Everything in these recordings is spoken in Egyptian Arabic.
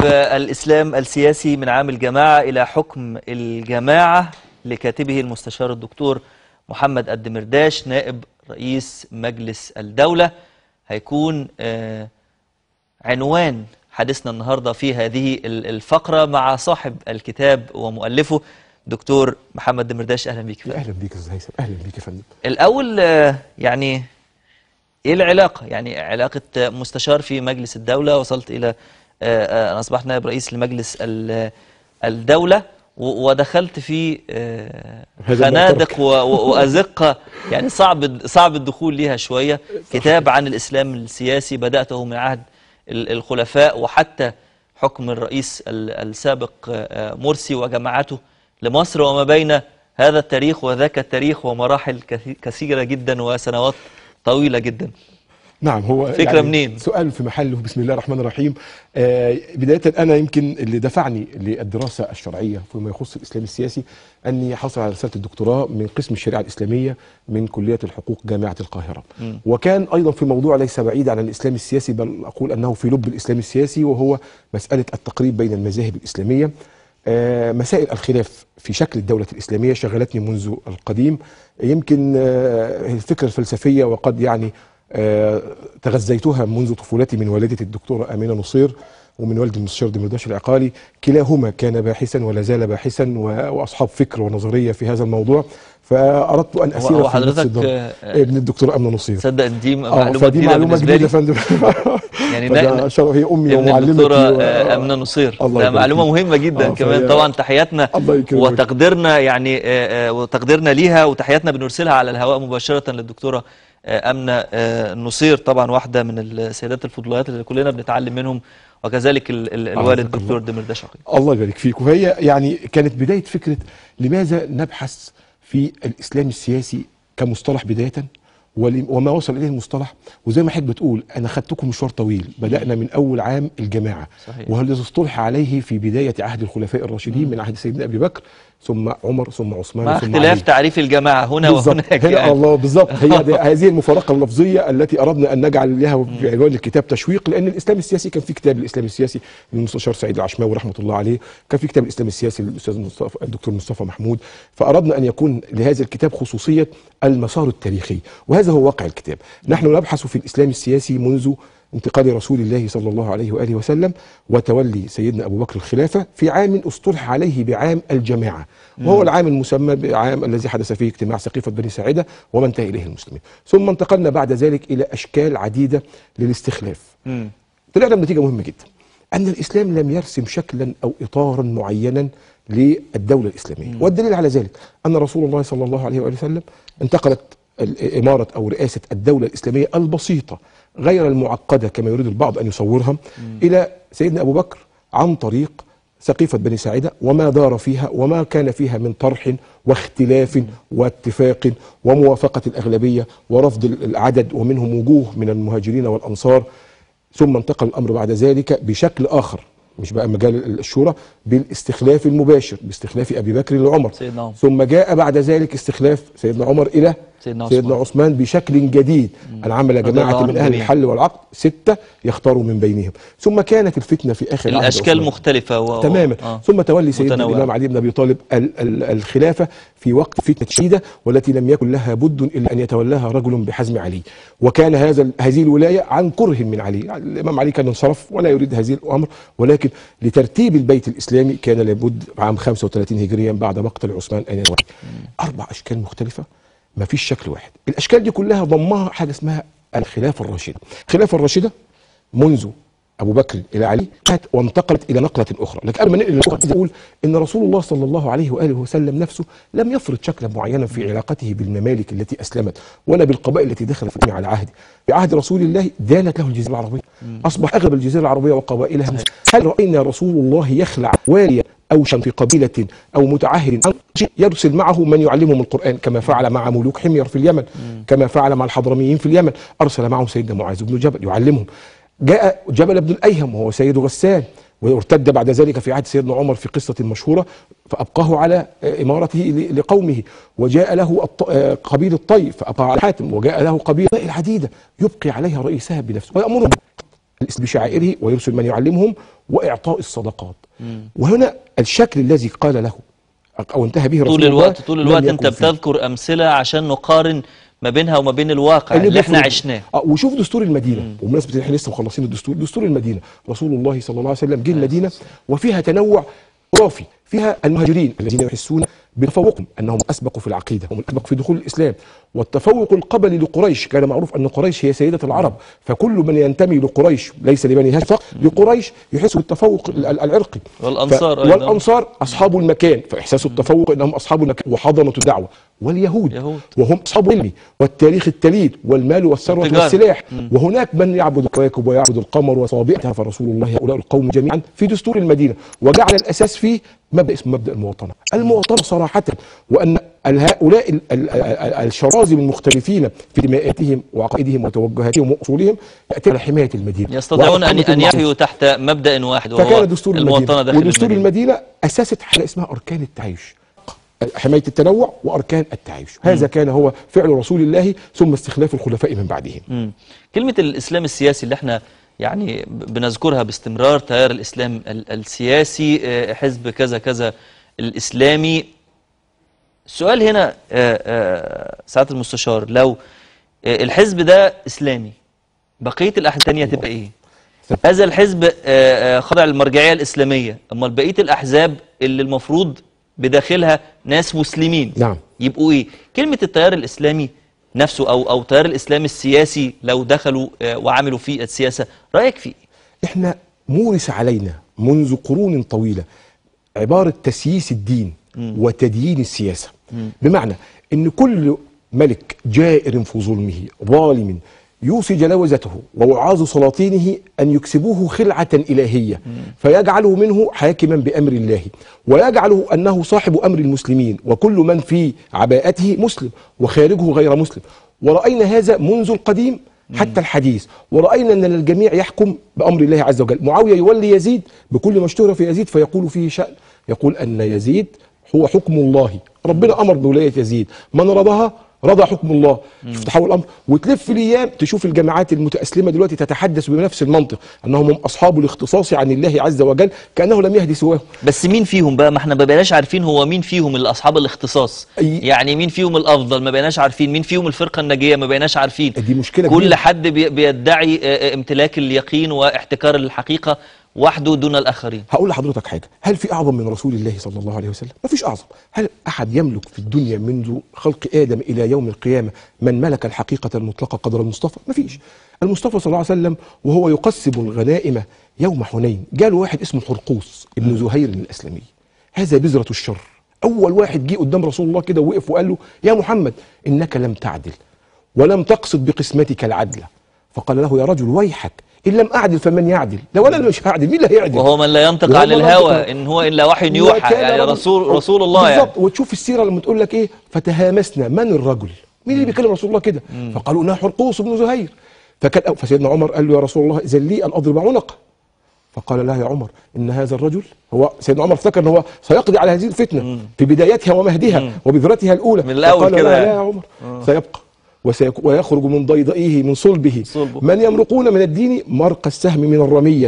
الإسلام السياسي من عام الجماعة إلى حكم الجماعة لكاتبه المستشار الدكتور محمد الدمرداش نائب رئيس مجلس الدولة هيكون آه، عنوان حديثنا النهاردة في هذه ال- الفقرة مع صاحب الكتاب ومؤلفه دكتور محمد دمرداش أهلا بيك اهلا بيك يا استاذ هيثم اهلا بيك يا فندم الأول آه، يعني إيه العلاقة؟ يعني علاقة آه، مستشار في مجلس الدولة وصلت إلى آه، آه، أنا أصبحت نائب رئيس لمجلس ال- الدولة و- ودخلت في آه، هذا خنادق المعترك. و- و- وأزقة يعني صعب صعب الدخول ليها شوية كتاب عن الإسلام السياسي بدأته من عهد ال- الخلفاء وحتى حكم الرئيس ال- السابق آه، مرسي وجماعته لمصر وما بين هذا التاريخ وذاك التاريخ ومراحل كثي- كثيرة جدا وسنوات طويلة جدا نعم هو فكرة منين؟ سؤال في محله بسم الله الرحمن الرحيم آه بداية أنا يمكن اللي دفعني للدراسة الشرعية فيما يخص الإسلام السياسي أني حصل على رسالة الدكتوراه من قسم الشريعة الإسلامية من كلية الحقوق جامعة القاهرة مم. وكان أيضا في موضوع ليس بعيد عن الإسلام السياسي بل أقول أنه في لب الإسلام السياسي وهو مسألة التقريب بين المذاهب الإسلامية آه، مسائل الخلاف في شكل الدولة الإسلامية شغلتني منذ القديم يمكن آه، الفكرة الفلسفية وقد يعني آه، تغذيتها منذ طفولتي من والدتي الدكتورة أمينة نصير ومن والدي المستشار دمرداش العقالي كلاهما كان باحثا ولا زال باحثا و- واصحاب فكر ونظريه في هذا الموضوع فاردت ان هو- اسير هو في نفس حضرتك، الدرب. آه، ابن الدكتوره امنه نصير تصدق ان دي اه معلومة فدي جديدة معلومه بالنسبة جديده لي يا فندم يعني فده نا- شرف هي امي ابن ومعلمتي الدكتورة و- آه، أمنة نصير الله ده يبارك معلومة فيك. مهمة جدا آه، كمان فهي- طبعا تحياتنا الله يكرمك. وتقديرنا يعني آه، آه، وتقديرنا ليها وتحياتنا بنرسلها على الهواء مباشرة للدكتورة آه، أمنة آه، نصير طبعا واحدة من السيدات الفضليات اللي كلنا بنتعلم منهم وكذلك ال- ال- الوالد جزاك الدكتور الله. دمرداش عقيل الله يبارك فيك وهي يعني كانت بداية فكرة لماذا نبحث في الإسلام السياسي كمصطلح بداية ول- وما وصل إليه المصطلح وزي ما حضرتك بتقول أنا خدتكم مشوار طويل بدأنا من أول عام الجماعة صحيح. والذي اصطلح عليه في بداية عهد الخلفاء الراشدين من عهد سيدنا أبي بكر ثم عمر ثم عثمان مع ثم اختلاف علي. تعريف الجماعة هنا بالظبط. وهناك هنا يعني. الله بالظبط هي دي هذه المفارقه اللفظيه التي اردنا ان نجعل لها في عنوان الكتاب تشويق لان الاسلام السياسي كان في كتاب الاسلام السياسي للمستشار سعيد العشماوي رحمه الله عليه كان في كتاب الاسلام السياسي للاستاذ مصطفى الدكتور مصطفى محمود فاردنا ان يكون لهذا الكتاب خصوصيه المسار التاريخي وهذا هو واقع الكتاب نحن نبحث في الاسلام السياسي منذ انتقال رسول الله صلى الله عليه واله وسلم وتولي سيدنا ابو بكر الخلافه في عام اصطلح عليه بعام الجماعه وهو العام المسمى بعام الذي حدث فيه اجتماع سقيفه بني ساعده وما انتهى اليه المسلمين ثم انتقلنا بعد ذلك الى اشكال عديده للاستخلاف مم. طلعنا بنتيجه مهمه جدا ان الاسلام لم يرسم شكلا او اطارا معينا للدوله الاسلاميه والدليل على ذلك ان رسول الله صلى الله عليه واله وسلم انتقلت ال- اماره او رئاسه الدوله الاسلاميه البسيطه غير المعقده كما يريد البعض ان يصورها الى سيدنا ابو بكر عن طريق سقيفة بني ساعدة وما دار فيها وما كان فيها من طرح واختلاف واتفاق وموافقة الأغلبية ورفض العدد ومنهم وجوه من المهاجرين والأنصار ثم انتقل الأمر بعد ذلك بشكل آخر مش بقى مجال الشورى بالاستخلاف المباشر باستخلاف أبي بكر لعمر سيدنا عمر. ثم جاء بعد ذلك استخلاف سيدنا عمر إلى سيدنا سيدنا عثمان. عثمان بشكل جديد أن عمل رضي جماعة الله من عنهم أهل جميعا. الحل والعقد ستة يختاروا من بينهم ثم كانت الفتنة في آخر عهد الأشكال عثمان. مختلفة و... تماما آه. ثم تولي سيدنا متنوعة. الامام علي بن ابي طالب ال- ال- الخلافه في وقت فتنه شديده والتي لم يكن لها بد الا ان يتولاها رجل بحزم علي وكان هذا ال- هذه الولايه عن كره من علي الامام علي كان انصرف ولا يريد هذه الامر ولكن لترتيب البيت الاسلامي كان لابد عام 35 هجريا بعد مقتل عثمان ان يتولى اربع اشكال مختلفه ما فيش شكل واحد الاشكال دي كلها ضمها حاجه اسمها الخلافه الراشده الخلافه الراشده منذ ابو بكر الى علي كانت وانتقلت الى نقله اخرى لكن قبل ما ننقل للنقلة دي اقول ان رسول الله صلى الله عليه واله وسلم نفسه لم يفرض شكلا معينا في علاقته بالممالك التي اسلمت ولا بالقبائل التي دخلت في على عهده في عهد رسول الله دانت له الجزيره العربيه اصبح اغلب الجزيره العربيه وقبائلها مسلمة. هل راينا رسول الله يخلع واليا او شن في قبيله او متعهد أو شيء يرسل معه من يعلمهم القران كما فعل مع ملوك حمير في اليمن كما فعل مع الحضرميين في اليمن ارسل معهم سيدنا معاذ بن جبل يعلمهم جاء جبل بن الايهم وهو سيد غسان وارتد بعد ذلك في عهد سيدنا عمر في قصة مشهورة فأبقاه على إمارته ل- لقومه وجاء له الط- آه، قبيل الطي فأبقى على حاتم وجاء له قبيل العديدة يبقي عليها رئيسها بنفسه ويأمرهم بشعائره ويرسل من يعلمهم واعطاء الصدقات وهنا الشكل الذي قال له او انتهى به رسول طول الله الوقت طول لم الوقت يكن انت فيه. بتذكر امثله عشان نقارن ما بينها وما بين الواقع اللي, احنا بيفرض- عشناه اه وشوف دستور المدينه وبمناسبه ان احنا لسه مخلصين الدستور دستور المدينه رسول الله صلى الله عليه وسلم جه المدينه وفيها تنوع خرافي فيها المهاجرين الذين يحسون بتفوقهم انهم اسبقوا في العقيده هم الاسبق في دخول الاسلام والتفوق القبلي لقريش كان معروف ان قريش هي سيده العرب فكل من ينتمي لقريش ليس لبني هاشم فقط لقريش يحس بالتفوق ال- ال- العرقي والأنصار ف... أيضاً. والانصار اصحاب المكان فاحساس التفوق انهم اصحاب المكان وحضنه الدعوه واليهود يهود. وهم اصحاب العلم والتاريخ التليد والمال والثروه والتجارة. والسلاح وهناك من يعبد الكواكب ويعبد القمر وصابئة فرسول الله هؤلاء القوم جميعا في دستور المدينه وجعل الاساس فيه مبدا اسمه مبدا المواطنه المواطنه صراحه وان ال- هؤلاء ال- ال- ال- الشرازم المختلفين في دماءاتهم وعقائدهم وتوجهاتهم واصولهم ياتي على حمايه المدينه يستطيعون ان وإقامة ان المعروف. يحيوا تحت مبدا واحد وهو فكان دستور المواطنه المدينه داخل ودستور المدينه المدينه اسست حاجه اسمها اركان التعايش حمايه التنوع واركان التعايش هذا كان هو فعل رسول الله ثم استخلاف الخلفاء من بعدهم مم. كلمة الإسلام السياسي اللي احنا يعني ب- بنذكرها باستمرار تيار الإسلام ال- السياسي آه، حزب كذا كذا الإسلامي السؤال هنا آه، آه، سعادة المستشار لو آه، الحزب ده إسلامي بقية الأحزاب التانية تبقى إيه؟ هذا الحزب آه، آه، خضع للمرجعية الإسلامية أما بقية الأحزاب اللي المفروض بداخلها ناس مسلمين نعم. يبقوا إيه؟ كلمة التيار الإسلامي نفسه أو أو تيار الإسلام السياسي لو دخلوا آه، وعملوا في السياسة رأيك في إيه؟ احنا مورس علينا منذ قرون طويله عباره تسييس الدين وتديين السياسه بمعنى ان كل ملك جائر في ظلمه ظالم يوصي جلاوزته ووعاظ سلاطينه ان يكسبوه خلعه الهيه فيجعله منه حاكما بامر الله ويجعله انه صاحب امر المسلمين وكل من في عباءته مسلم وخارجه غير مسلم وراينا هذا منذ القديم حتى الحديث ورأينا أن الجميع يحكم بأمر الله عز وجل معاوية يولي يزيد بكل ما اشتهر في يزيد فيقول فيه شأن يقول أن يزيد هو حكم الله ربنا أمر بولاية يزيد من رضاها رضى حكم الله شوف تحول الامر وتلف الايام تشوف الجماعات المتاسلمه دلوقتي تتحدث بنفس المنطق انهم هم اصحاب الاختصاص عن الله عز وجل كانه لم يهدي سواه بس مين فيهم بقى ما احنا ما بقيناش عارفين هو مين فيهم اللي اصحاب الاختصاص أي- يعني مين فيهم الافضل ما بقيناش عارفين مين فيهم الفرقه الناجيه ما بقيناش عارفين دي مشكلة كل كبيرة. حد بي- بيدعي آه، آه، امتلاك اليقين واحتكار الحقيقه وحده دون الاخرين هقول لحضرتك حاجه هل في اعظم من رسول الله صلى الله عليه وسلم ما فيش اعظم هل احد يملك في الدنيا منذ خلق ادم الى يوم القيامه من ملك الحقيقه المطلقه قدر المصطفى ما فيش المصطفى صلى الله عليه وسلم وهو يقسم الغنائم يوم حنين جاله واحد اسمه حرقوس ابن زهير الاسلمي هذا بذره الشر اول واحد جه قدام رسول الله كده ووقف وقال له يا محمد انك لم تعدل ولم تقصد بقسمتك العدل فقال له يا رجل ويحك ان لم اعدل فمن يعدل لو انا اللي مش هعدل مين اللي هيعدل وهو من لا ينطق وهو عن من لا الهوى ينطق- ان هو الا وحي يوحى وكان يعني رجل- رسول رسول الله يعني بالظبط وتشوف السيره لما تقول لك ايه فتهامسنا من الرجل مين اللي بيكلم رسول الله كده فقالوا انها حرقوس بن زهير فكان فسيدنا عمر قال له يا رسول الله اذن لي ان اضرب عنقه فقال لا يا عمر ان هذا الرجل هو سيدنا عمر افتكر ان هو سيقضي على هذه الفتنه في بدايتها ومهدها وبذرتها الاولى من الأول فقال كده لا, يعني. لا يا عمر سيبقى وسيك ويخرج من ضيضئه من صلبه صلبه. من يمرقون من الدين مرق السهم من الرميه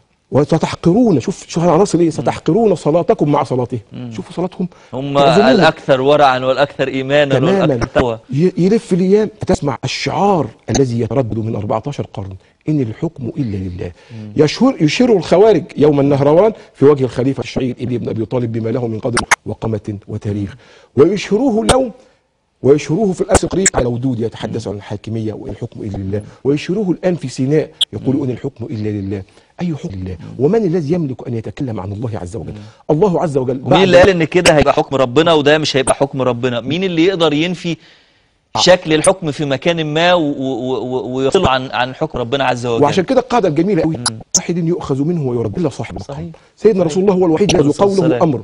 وستحقرون شوف شوف العناصر ايه ستحقرون صلاتكم مع صلاتهم شوفوا صلاتهم هم يعظمون. الاكثر ورعا والاكثر ايمانا تماما والاكثر تقوى ي- يلف الايام تسمع الشعار الذي يتردد من 14 قرن ان الحكم الا لله يشهر يشير الخوارج يوم النهروان في وجه الخليفه الشعير ابي بن ابي طالب بما له من قدر وقامه وتاريخ ويشهروه اليوم ويشهروه في الأمس القريب على ودود يتحدث عن الحاكمية وإن الحكم إلا لله ويشهروه الآن في سيناء يقول إن الحكم إلا لله أي حكم لله ومن الذي يملك أن يتكلم عن الله عز وجل الله عز وجل ومين اللي قال ان كده هيبقى حكم ربنا وده مش هيبقى حكم ربنا مين اللي يقدر ينفي شكل الحكم في مكان ما و- و- و- ويفصله عن عن حكم ربنا عز وجل وعشان كده القاعدة الجميلة قوي واحد يؤخذ منه ويرد إلا صاحب صحيح. القول سيدنا رسول الله هو الوحيد الذي عليه الصلاة قوله والسلام. أمر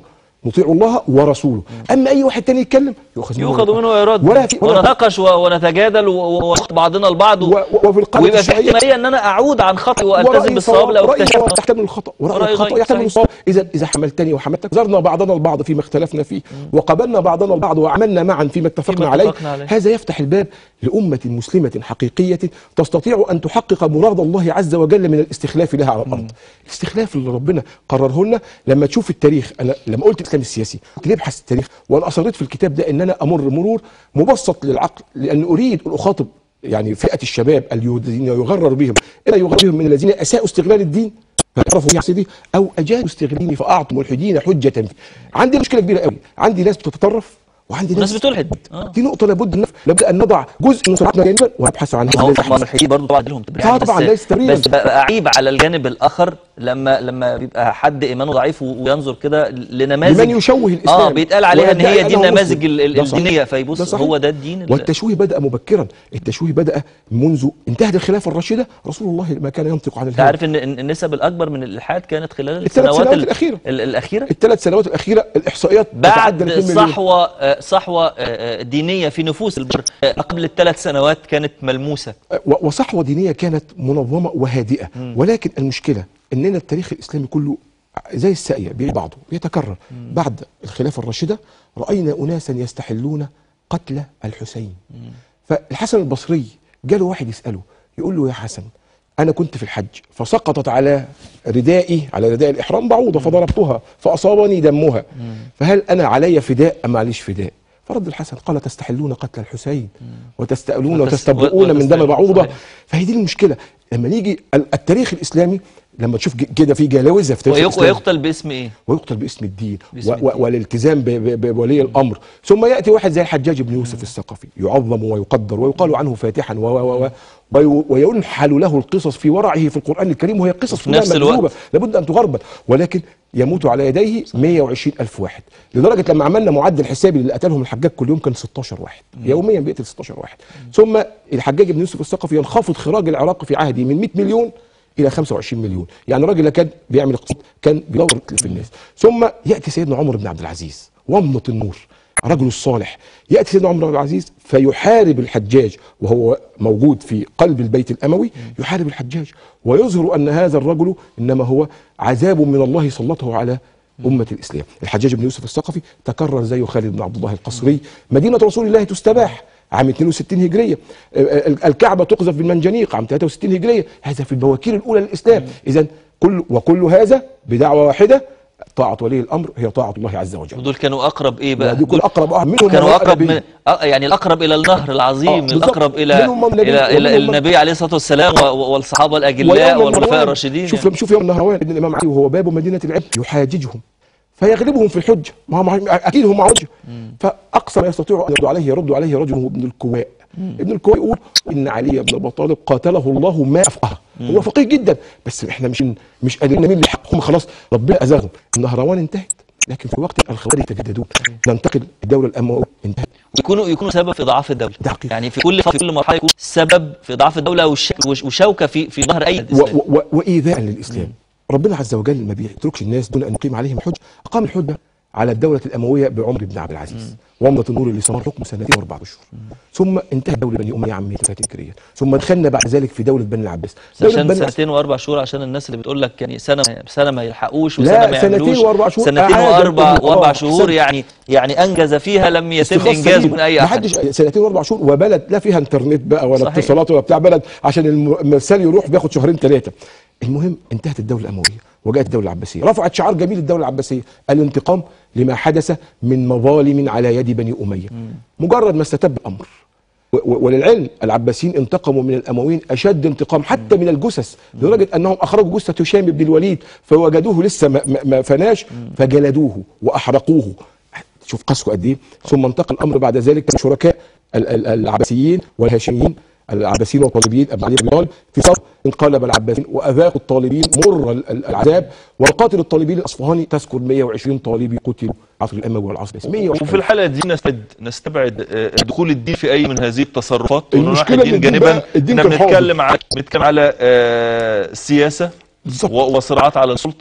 نطيع الله ورسوله اما اي واحد تاني يتكلم يؤخذ منه يؤخذ منه ويرد ولا في ولا ونتناقش و- ونتجادل و- و- ونخطئ بعضنا البعض و- و- وفي القاعده ويبقى في الشرعيه احتماليه ان انا اعود عن خطئي والتزم ورأي بالصواب صواب- لو رأي اكتشفت صواب يحتمل الخطا ورأي ورأي الخطا غير يحتمل صحيح. الصواب اذا اذا حملتني وحملتك زرنا بعضنا البعض فيما اختلفنا فيه وقبلنا بعضنا البعض وعملنا معا فيما اتفقنا فيما عليه اتفقنا عليه. هذا يفتح الباب لأمة مسلمة حقيقية تستطيع أن تحقق مراد الله عز وجل من الاستخلاف لها على الأرض الاستخلاف اللي ربنا قرره لنا لما تشوف التاريخ أنا لما قلت الإسلام السياسي قلت ليه ابحث التاريخ وأنا أصريت في الكتاب ده أن أنا أمر مرور مبسط للعقل لأن أريد أن أخاطب يعني فئة الشباب الذين يغرر بهم إلا يغرر بهم من الذين أساءوا استغلال الدين فاعرفوا يا سيدي او اجادوا استغلالي فاعطوا ملحدين حجه فيه. عندي مشكله كبيره قوي عندي ناس بتتطرف وعندي الناس ناس بتلحد اه دي نقطه لابد ان لابد ان نضع جزء من صراعاتنا جانبا ونبحث عن ما هو هذا ما الملحدين برضه طبعا لهم تبرير آه طبعاً، بس ليس تبريراً. بس بقى عيب على الجانب الاخر لما لما بيبقى حد ايمانه ضعيف و- وينظر كده لنماذج لمن يشوه الاسلام اه بيتقال عليها ان ويدعي هي دي أنه النماذج مسلم. ال- ال- ده صحيح. الدينيه ده فيبص صحيح. هو ده الدين ال- والتشويه بدا مبكرا التشويه بدا منذ انتهت الخلافه الراشده رسول الله ما كان ينطق عن انت الهوى عارف ان إن النسب الاكبر من الالحاد كانت خلال الثلاث السنوات سنوات ال- الأخيرة. ال- الاخيره الثلاث سنوات الاخيره الاحصائيات بعد تتعدى 2 مليون. صحوه آه، صحوه آه، آه، دينيه في نفوس البشر آه، قبل الثلاث سنوات كانت ملموسه و- وصحوة دينية كانت منظمة وهادئة ولكن المشكلة أننا التاريخ الإسلامي كله زي الساقية بيعيد بعضه بيتكرر بعد الخلافة الراشدة رأينا أناسا يستحلون قتل الحسين فالحسن البصري جاله واحد يسأله يقول له يا حسن أنا كنت في الحج فسقطت على ردائي على رداء الإحرام بعوضة فضربتها فأصابني دمها فهل أنا علي فداء أم معليش فداء فرد الحسن قال تستحلون قتل الحسين وتستألون وتس- وتستبرؤون من دم وتستألون، بعوضة صحيح. فهي دي المشكله لما نيجي ال- التاريخ الاسلامي لما تشوف ج- كده في جلاوزه في التاريخ ويق- الاسلامي ويقتل باسم ايه؟ ويقتل باسم الدين باسم و- و- الدين. والالتزام ب- ب- بولي الامر ثم ياتي واحد زي الحجاج بن يوسف الثقفي يعظم ويقدر ويقال عنه فاتحا و و و وي- وينحل له القصص في ورعه في القران الكريم وهي قصص وفي كلها نفس الوقت مكذوبه لابد ان تغربل ولكن يموت على يديه 120 ألف واحد لدرجة لما عملنا معدل حسابي اللي قتلهم الحجاج كل يوم كان 16 واحد يوميا بيقتل 16 واحد ثم الحجاج بن يوسف الثقفي ينخفض خراج العراق في عهده من 100 مليون الى 25 مليون يعني الراجل لا كان بيعمل اقتصاد كان بيدور في الناس ثم ياتي سيدنا عمر بن عبد العزيز ومنة النور رجل الصالح ياتي سيدنا عمر بن عبد العزيز فيحارب الحجاج وهو موجود في قلب البيت الاموي يحارب الحجاج ويظهر ان هذا الرجل انما هو عذاب من الله سلطه على أمة الإسلام الحجاج بن يوسف الثقفي تكرر زيه خالد بن عبد الله القصري مدينة رسول الله تستباح عام 62 هجرية ال- الكعبة تقذف بالمنجنيق عام 63 هجرية هذا في البواكير الأولى للإسلام إذا كل وكل هذا بدعوة واحدة طاعة ولي الأمر هي طاعة الله عز وجل ودول كانوا اقرب ايه بقى؟ دي كل أقرب واحد منهم كانوا من اقرب النبي. من آه يعني الاقرب الى النهر العظيم آه، بالظبط. الاقرب الى منهم من النبي الى, إلى ومنهم من- النبي عليه الصلاه والسلام و- و- والصحابه الاجلاء ويوم والخلفاء النهروان الراشدين شوف يعني. لما شوف يوم النهروان ابن الامام علي وهو باب مدينه العبد يحاججهم فيغلبهم في الحجه ما هم اكيد هم حجه فاقصى ما يستطيع ان يرد عليه يرد عليه رجل هو ابن الكواء ابن الكواء يقول ان علي بن ابي طالب قاتله الله ما افقهه هو فقيه جدا بس احنا مش مش قادرين نميل لحقهم خلاص ربنا اذاهم النهروان انتهت لكن في الوقت الخوارج يتجددون ننتقل الدوله الامويه انتهت يكونوا يكونوا سبب في ضعف الدوله ده حقيقي. يعني في كل في كل مرحله يكون سبب في ضعف الدوله وش- وش- وشوكه في في ظهر اي و- إسلام. و- و- وايذاء للاسلام ربنا عز وجل ما بيتركش الناس دون ان يقيم عليهم الحجه اقام الحجه على الدوله الامويه بعمر بن عبد العزيز ومضة النور اللي استمر حكمه سنتين واربع اشهر ثم انتهت دوله بني اميه عام 200 هجريه ثم دخلنا بعد ذلك في دوله بني العباس بس دوله عشان بني سنتين واربع شهور عشان الناس اللي بتقول لك يعني سنه سنه ما يلحقوش لا، وسنه ما سنتين يعملوش وأربع شهور سنتين أعاد واربع الإجراء. واربع شهور أحسنت. يعني يعني انجز فيها لم يتم استخلاص انجازه سليم. من اي احد محدش سنتين واربع شهور وبلد لا فيها انترنت بقى ولا صحيح. اتصالات ولا بتاع بلد عشان الم- المرسال يروح بياخد شهرين ثلاثه المهم انتهت الدوله الامويه وجاءت الدوله العباسيه رفعت شعار جميل الدوله العباسيه الانتقام لما حدث من مظالم على يد بني اميه مجرد ما استتب الامر و- و- وللعلم العباسيين انتقموا من الامويين اشد انتقام حتى من الجثث لدرجه انهم اخرجوا جثه هشام بن الوليد فوجدوه لسه ما, ما- ما فناش فجلدوه واحرقوه شوف قسوه قد ايه ثم انتقل الامر بعد ذلك كان شركاء ال- ال- العباسيين والهاشميين العباسيين والطالبيين ابن علي بن طالب في صف انقلب العباسيين واذاقوا الطالبين مر ال- ال- العذاب وقاتل الطالبين الاصفهاني تذكر 120 طالبي قتلوا عصر الاموي والعصر الاسلامي 120 وفي الحالة دي نستبعد نستبعد آه، دخول الدين في أي من هذه التصرفات المشكلة ونروح إن الدين الدين جانبا بقى- الدين احنا كان حاضر. بنتكلم على بنتكلم على آه، السياسة بالظبط. و- وصراعات على السلطة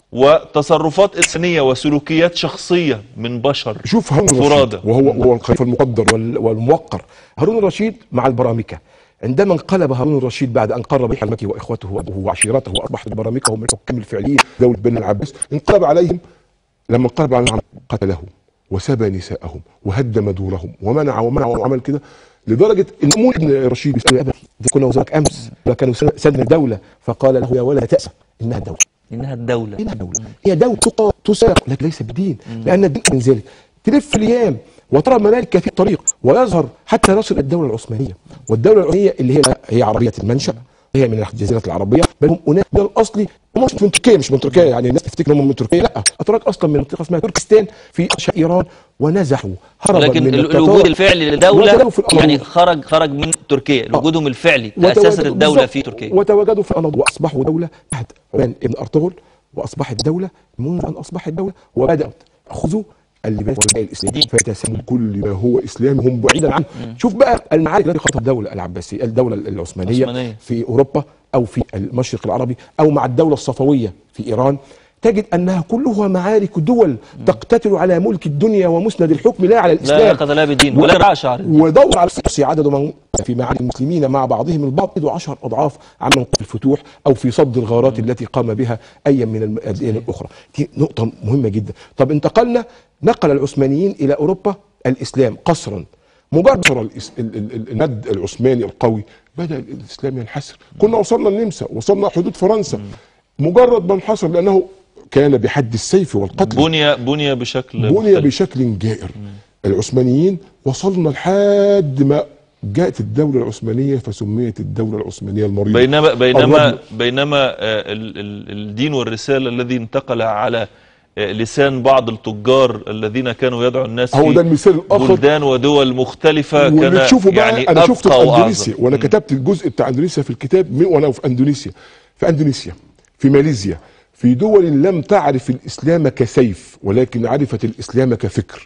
وتصرفات إنسانية وسلوكيات شخصية من بشر شوف هارون فرادى. الرشيد وهو هو الخليفه المقدر وال- والموقر هارون الرشيد مع البرامكه عندما انقلب هارون الرشيد بعد ان قرب يحيى المكي واخوته وابوه وعشيرته واصبحت البرامكه هم الحكام الفعليين دوله بني العباس انقلب عليهم لما انقلب عليهم قتلهم وسبى نساءهم وهدم دورهم ومنع ومنع وعمل كده لدرجه ان مو ابن رشيد بيسال يا ابي دي كنا وزارك امس ده كانوا سد الدوله فقال له يا ولد تاسى انها الدوله انها الدوله إنها دولة هي دولة تقى تساق لكن ليس بدين لأن الدين من ذلك تلف الأيام وترى ممالك في الطريق ويظهر حتى نصل الدولة العثمانية والدولة العثمانية اللي هي هي عربية المنشأ هي من الجزيرة العربية بل هم أناس من الأصلي هم مش من تركيا مش من تركيا يعني الناس تفتكر هم من تركيا لا أتراك أصلا من منطقة اسمها تركستان في أرشاء إيران ونزحوا هربا لكن من ال- التتار الوجود الفعلي للدوله وتلفوا في الأراضي. يعني خرج خرج من تركيا وجودهم الفعلي وتواجدوا- لاساس الدوله بالظبط. في تركيا وتواجدوا في الأناضول وأصبحوا دولة تحت عمان ابن أرطغرل وأصبحت دولة منذ أن أصبحت دولة وبدأت خذوا اللباس والبناء الإسلامي فيتسموا كل ما هو إسلامي هم بعيدا عنه شوف بقى المعارك التي خاضتها الدولة العباسية الدولة العثمانية العثمانية. في أوروبا أو في المشرق العربي أو مع الدولة الصفوية في إيران تجد أنها كلها معارك دول تقتتل على ملك الدنيا ومسند الحكم لا على لا الإسلام علاقه لا بدين ولا رعى شعر ودور على السياسي عدد من في معارك المسلمين مع بعضهم البعض يزيد عشر اضعاف عمن قبل الفتوح او في صد الغارات التي قام بها اي من الم- الاديان الاخرى دي نقطه مهمه جدا طب انتقلنا نقل العثمانيين الى اوروبا الاسلام قسرا مجرد الإس- ال- ال- ال- المد العثماني القوي بدا الاسلام ينحسر كنا وصلنا النمسا وصلنا حدود فرنسا مجرد ما انحسر لانه كان بحد السيف والقتل بني بني بشكل بني مختلف. بشكل جائر العثمانيين وصلنا لحد ما جاءت الدولة العثمانية فسميت الدولة العثمانية المريضة بينما بينما الرجل. بينما آه، ال- ال- الدين والرسالة الذي انتقل على آه، لسان بعض التجار الذين كانوا يدعوا الناس هو في ده المثال الآخر بلدان ودول مختلفة واللي كان تشوفه بقى يعني انا شفته أبقى في وأعظم. اندونيسيا وانا كتبت الجزء بتاع اندونيسيا في الكتاب من وانا في اندونيسيا في اندونيسيا في ماليزيا في دول لم تعرف الاسلام كسيف ولكن عرفت الاسلام كفكر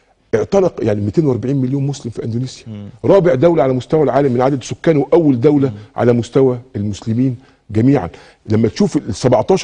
اعتنق يعني 240 مليون مسلم في اندونيسيا رابع دوله على مستوى العالم من عدد سكان واول دوله على مستوى المسلمين جميعا لما تشوف ال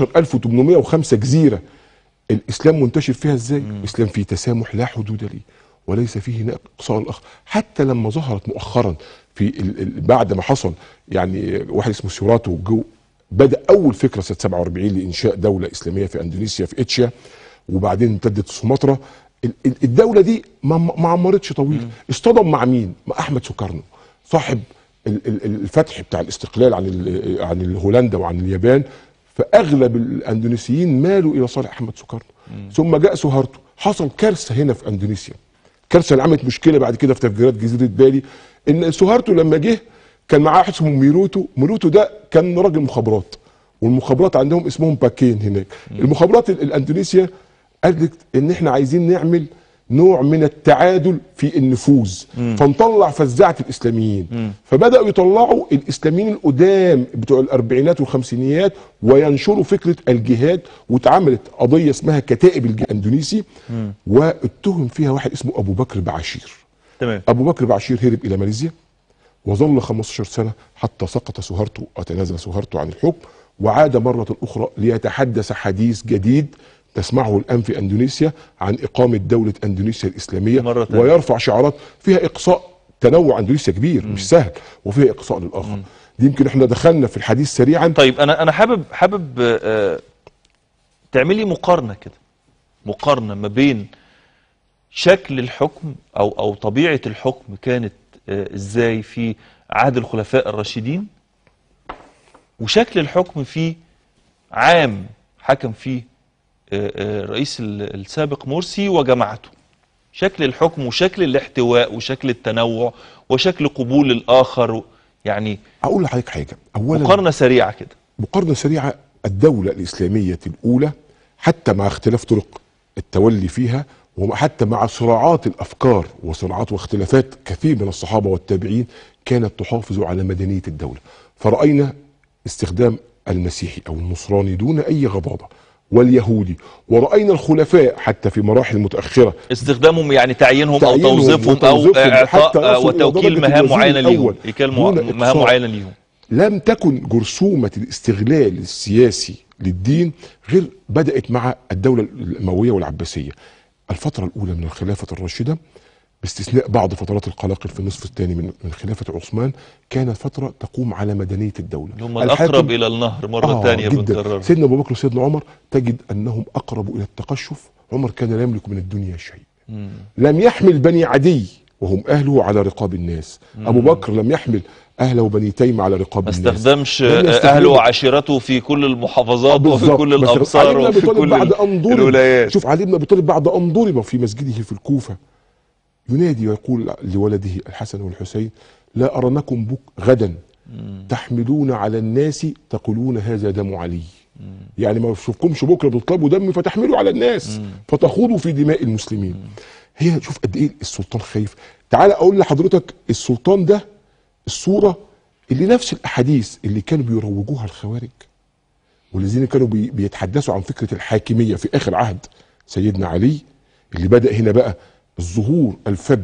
17805 جزيره الاسلام منتشر فيها ازاي الاسلام فيه تسامح لا حدود ليه وليس فيه نقصان الاخر حتى لما ظهرت مؤخرا في ال ال بعد ما حصل يعني واحد اسمه سيوراتو جو بدا اول فكره سنه 47 لانشاء دوله اسلاميه في اندونيسيا في اتشيا وبعدين امتدت سومطرة ال- ال- الدوله دي ما ما عمرتش طويل اصطدم مع مين مع احمد سوكارنو صاحب ال- ال- الفتح بتاع الاستقلال عن ال- عن هولندا وعن اليابان فاغلب الاندونيسيين مالوا الى صالح احمد سوكارنو ثم جاء سوهارتو حصل كارثه هنا في اندونيسيا كارثه اللي عملت مشكله بعد كده في تفجيرات جزيره بالي ان سوهارتو لما جه كان معاه واحد اسمه ميروتو ميروتو ده كان راجل مخابرات والمخابرات عندهم اسمهم باكين هناك المخابرات ال- الاندونيسيا قالت ان احنا عايزين نعمل نوع من التعادل في النفوذ فنطلع فزاعه الاسلاميين فبداوا يطلعوا الاسلاميين القدام بتوع الاربعينات والخمسينيات وينشروا فكره الجهاد واتعملت قضيه اسمها كتائب الجهاد الاندونيسي واتهم فيها واحد اسمه ابو بكر بعشير تمام ابو بكر بعشير هرب الى ماليزيا وظل 15 سنه حتى سقط سوهارتو وتنازل سوهارتو عن الحكم وعاد مره اخرى ليتحدث حديث جديد تسمعه الان في اندونيسيا عن اقامه دوله اندونيسيا الاسلاميه مرة تانية. ويرفع شعارات فيها اقصاء تنوع اندونيسيا كبير مش سهل وفيها اقصاء للاخر دي يمكن احنا دخلنا في الحديث سريعا طيب انا انا حابب حابب آه، تعملي مقارنه كده مقارنه ما بين شكل الحكم او او طبيعه الحكم كانت آه، ازاي في عهد الخلفاء الراشدين وشكل الحكم في عام حكم فيه آه، آه، الرئيس ال- السابق مرسي وجماعته شكل الحكم وشكل الاحتواء وشكل التنوع وشكل قبول الاخر يعني اقول لحضرتك حاجه اولا مقارنه سريعه كده مقارنة سريعة الدولة الإسلامية الأولى حتى مع اختلاف طرق التولي فيها وحتى مع صراعات الأفكار وصراعات واختلافات كثير من الصحابة والتابعين كانت تحافظ على مدنية الدولة فرأينا استخدام المسيحي أو النصراني دون أي غضاضة واليهودي ورأينا الخلفاء حتى في مراحل متأخرة استخدامهم يعني تعيينهم او تعيينهم توظيفهم او وتوظيفهم اعطاء حتى آه، يصل إلى وتوكيل درجة مهام الوزير معينه ليهم الأول إيكال دون مع- مهام إقصاء. معينه ليهم لم تكن جرثومة الاستغلال السياسي للدين غير بدات مع الدوله الامويه والعباسيه الفتره الاولى من الخلافه الراشده باستثناء بعض فترات القلاقل في النصف الثاني من من خلافه عثمان كانت فتره تقوم على مدنيه الدوله هم الحاكم- الأقرب إلى النهر مرة آه ثانية جدا بنكررها سيدنا ابو بكر وسيدنا عمر تجد انهم اقرب الى التقشف عمر كان لا يملك من الدنيا شيء لم يحمل بني عدي وهم اهله على رقاب الناس ابو بكر لم يحمل اهله بني تيم على رقاب ما الناس استخدمش لم يستخدم- أهله وعشيرته في كل المحافظات وفي بالظبط. كل بس الأمصار علي بن أبي وفي طالب كل بعد ال- ان ضرب الولايات شوف علي بن ابي طالب بعد ان ضرب في مسجده في الكوفه ينادي ويقول لولده الحسن والحسين لا ارنكم بك غدا تحملون على الناس تقولون هذا دم علي يعني ما اشوفكمش بكره بتطلبوا دم فتحملوا على الناس فتخوضوا في دماء المسلمين هي شوف قد ايه السلطان خايف تعال اقول لحضرتك السلطان ده الصوره اللي نفس الاحاديث اللي كانوا بيروجوها الخوارج والذين كانوا بي بيتحدثوا عن فكره الحاكميه في اخر عهد سيدنا علي اللي بدا هنا بقى الظهور الفج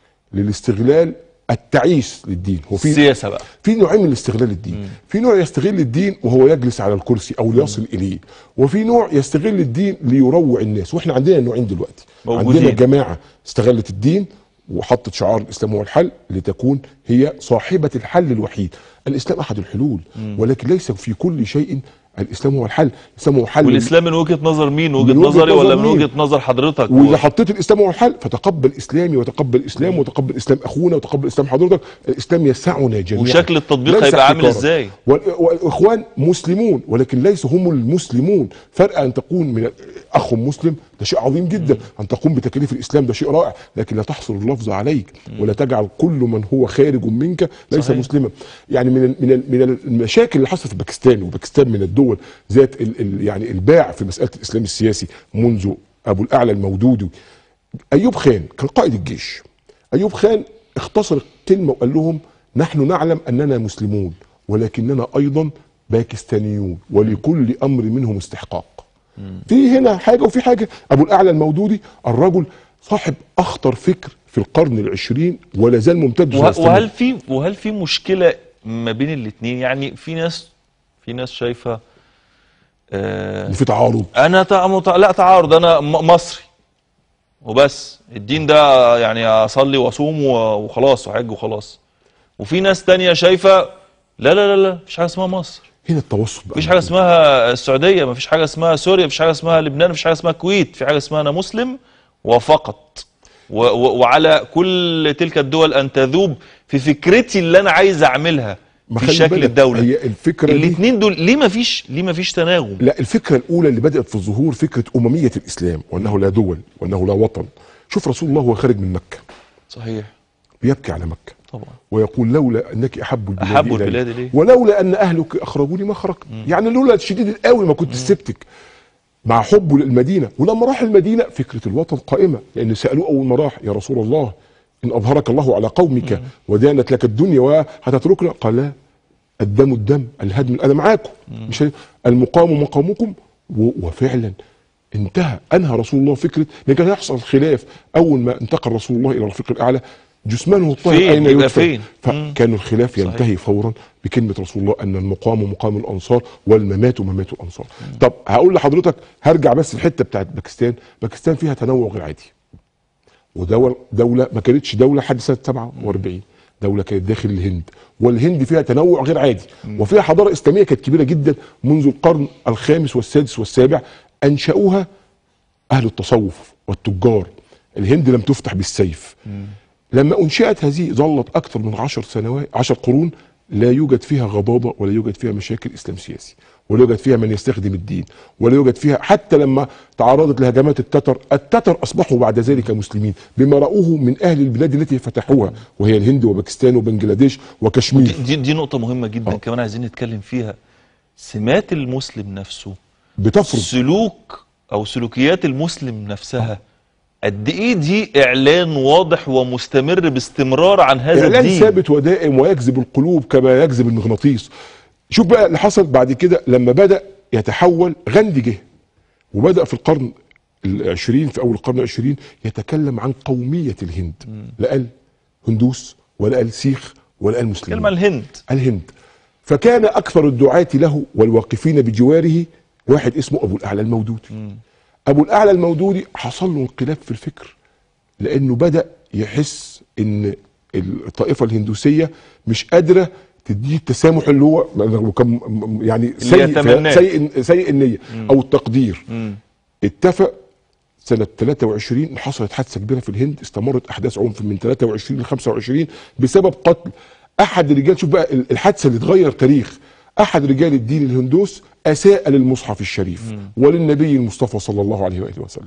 للاستغلال التعيس للدين هو في السياسة بقى في نوعين من استغلال الدين في نوع يستغل الدين وهو يجلس على الكرسي او ليصل اليه وفي نوع يستغل الدين ليروع الناس واحنا عندنا النوعين دلوقتي موجودين. عندنا جماعه استغلت الدين وحطت شعار الاسلام هو الحل لتكون هي صاحبه الحل الوحيد الاسلام احد الحلول ولكن ليس في كل شيء الاسلام هو الحل الاسلام هو حل والإسلام من وجهة نظر مين وجهة من وجهة نظري ولا نظر من مين؟ وجهة نظر حضرتك واذا حطيت الاسلام هو الحل فتقبل اسلامي وتقبل اسلام وتقبل اسلام اخونا وتقبل اسلام حضرتك الاسلام يسعنا جميعا وشكل التطبيق ليس هيبقى عامل احتكارا. إزاي؟ وال- والاخوان مسلمون ولكن ليسوا هم المسلمون فرق ان تكون من اخ مسلم ده شيء عظيم جدا ان تقوم بتكاليف الاسلام ده شيء رائع لكن لا تحصر اللفظ عليك ولا تجعل كل من هو خارج منك ليس صحيح. مسلما يعني من ال- من ال- من المشاكل اللي حصلت في باكستان وباكستان من الدول ذات ال ال يعني الباع في مساله الاسلام السياسي منذ ابو الاعلى المودودي ايوب خان كان قائد الجيش ايوب خان اختصر الكلمه وقال لهم نحن نعلم اننا مسلمون ولكننا ايضا باكستانيون ولكل امر منهم استحقاق في هنا حاجه وفي حاجه ابو الاعلى المودودي الرجل صاحب اخطر فكر في القرن العشرين ولا زال ممتد وه- ويستمر. وهل في وهل في مشكله ما بين الاثنين يعني في ناس في ناس شايفه آه إن في تعارض انا تع- مت- لا تعارض انا م- مصري وبس الدين ده يعني اصلي واصوم و- وخلاص وحج وخلاص وفي ناس تانية شايفه لا لا لا لا مفيش حاجه اسمها مصر هنا التوسط بقى مفيش حاجه اسمها السعوديه مفيش حاجه اسمها سوريا مفيش حاجه اسمها لبنان مفيش حاجه اسمها الكويت في حاجه اسمها انا مسلم وفقط و و وعلى كل تلك الدول ان تذوب في فكرتي اللي انا عايز اعملها ما في خلي شكل بالك، الدوله هي الفكره دي الاثنين دول ليه مفيش ليه مفيش تناغم لا الفكره الاولى اللي بدات في الظهور فكره امميه الاسلام وانه لا دول وانه لا وطن شوف رسول الله وهو خارج من مكه صحيح بيبكي على مكه طبعا ويقول لولا انك احب البلاد أحب إلي البلاد إليه. ولولا ان اهلك اخرجوني ما خرجت يعني لولا الشديد القوي ما كنت سبتك مع حبه للمدينه ولما راح المدينه فكره الوطن قائمه لان سالوه اول ما راح يا رسول الله ان اظهرك الله على قومك ودانت لك الدنيا وهتتركنا قال لا الدم الدم الهدم انا معاكم مش هي- المقام مقامكم و- وفعلا انتهى انهى رسول الله فكره لان كان يحصل خلاف اول ما انتقل رسول الله الى الرفيق الاعلى جسمانه الطاهر فين؟ اين يبقى يدفن فين؟ فكان الخلاف ينتهي فورا بكلمه رسول الله ان المقام مقام الانصار والممات ممات الانصار طب هقول لحضرتك هرجع بس الحته بتاعت باكستان باكستان فيها تنوع غير عادي ودول دولة ما كانتش دولة لحد سنة 47 دولة كانت داخل الهند والهند فيها تنوع غير عادي وفيها حضارة إسلامية كانت كبيرة جدا منذ القرن الخامس والسادس والسابع أنشأوها أهل التصوف والتجار الهند لم تفتح بالسيف لما أنشأت هذه ظلت أكثر من عشر سنوات عشر قرون لا يوجد فيها غضاضة ولا يوجد فيها مشاكل إسلام سياسي ولا يوجد فيها من يستخدم الدين ولا يوجد فيها حتى لما تعرضت لهجمات التتر التتر أصبحوا بعد ذلك مسلمين بما رأوه من أهل البلاد التي فتحوها وهي الهند وباكستان وبنجلاديش دي, وكشمير دي, دي نقطه مهمه جدا آه. كمان عايزين نتكلم فيها سمات المسلم نفسه بتفرض سلوك او سلوكيات المسلم نفسها قد ايه دي اعلان واضح ومستمر باستمرار عن هذا اعلان الدين ثابت ودائم ويجذب القلوب كما يجذب المغناطيس شوف بقى اللي حصل بعد كده لما بدا يتحول غاندي جه وبدا في القرن العشرين في اول القرن العشرين يتكلم عن قوميه الهند لا قال هندوس ولا قال سيخ ولا قال مسلمين كلمه الهند الهند فكان اكثر الدعاة له والواقفين بجواره واحد اسمه ابو الاعلى المودودي ابو الاعلى المودودي حصل له انقلاب في الفكر لانه بدا يحس ان الطائفه الهندوسيه مش قادره تديه التسامح اللي هو لأنه كان يعني سيء يتمناه. سيء سيء النيه او التقدير مم. اتفق سنة 23 حصلت حادثة كبيرة في الهند استمرت أحداث عنف من 23 ل 25 بسبب قتل أحد رجال شوف بقى الحادثة اللي تغير تاريخ أحد رجال الدين الهندوس أساء للمصحف الشريف وللنبي المصطفى صلى الله عليه وآله وسلم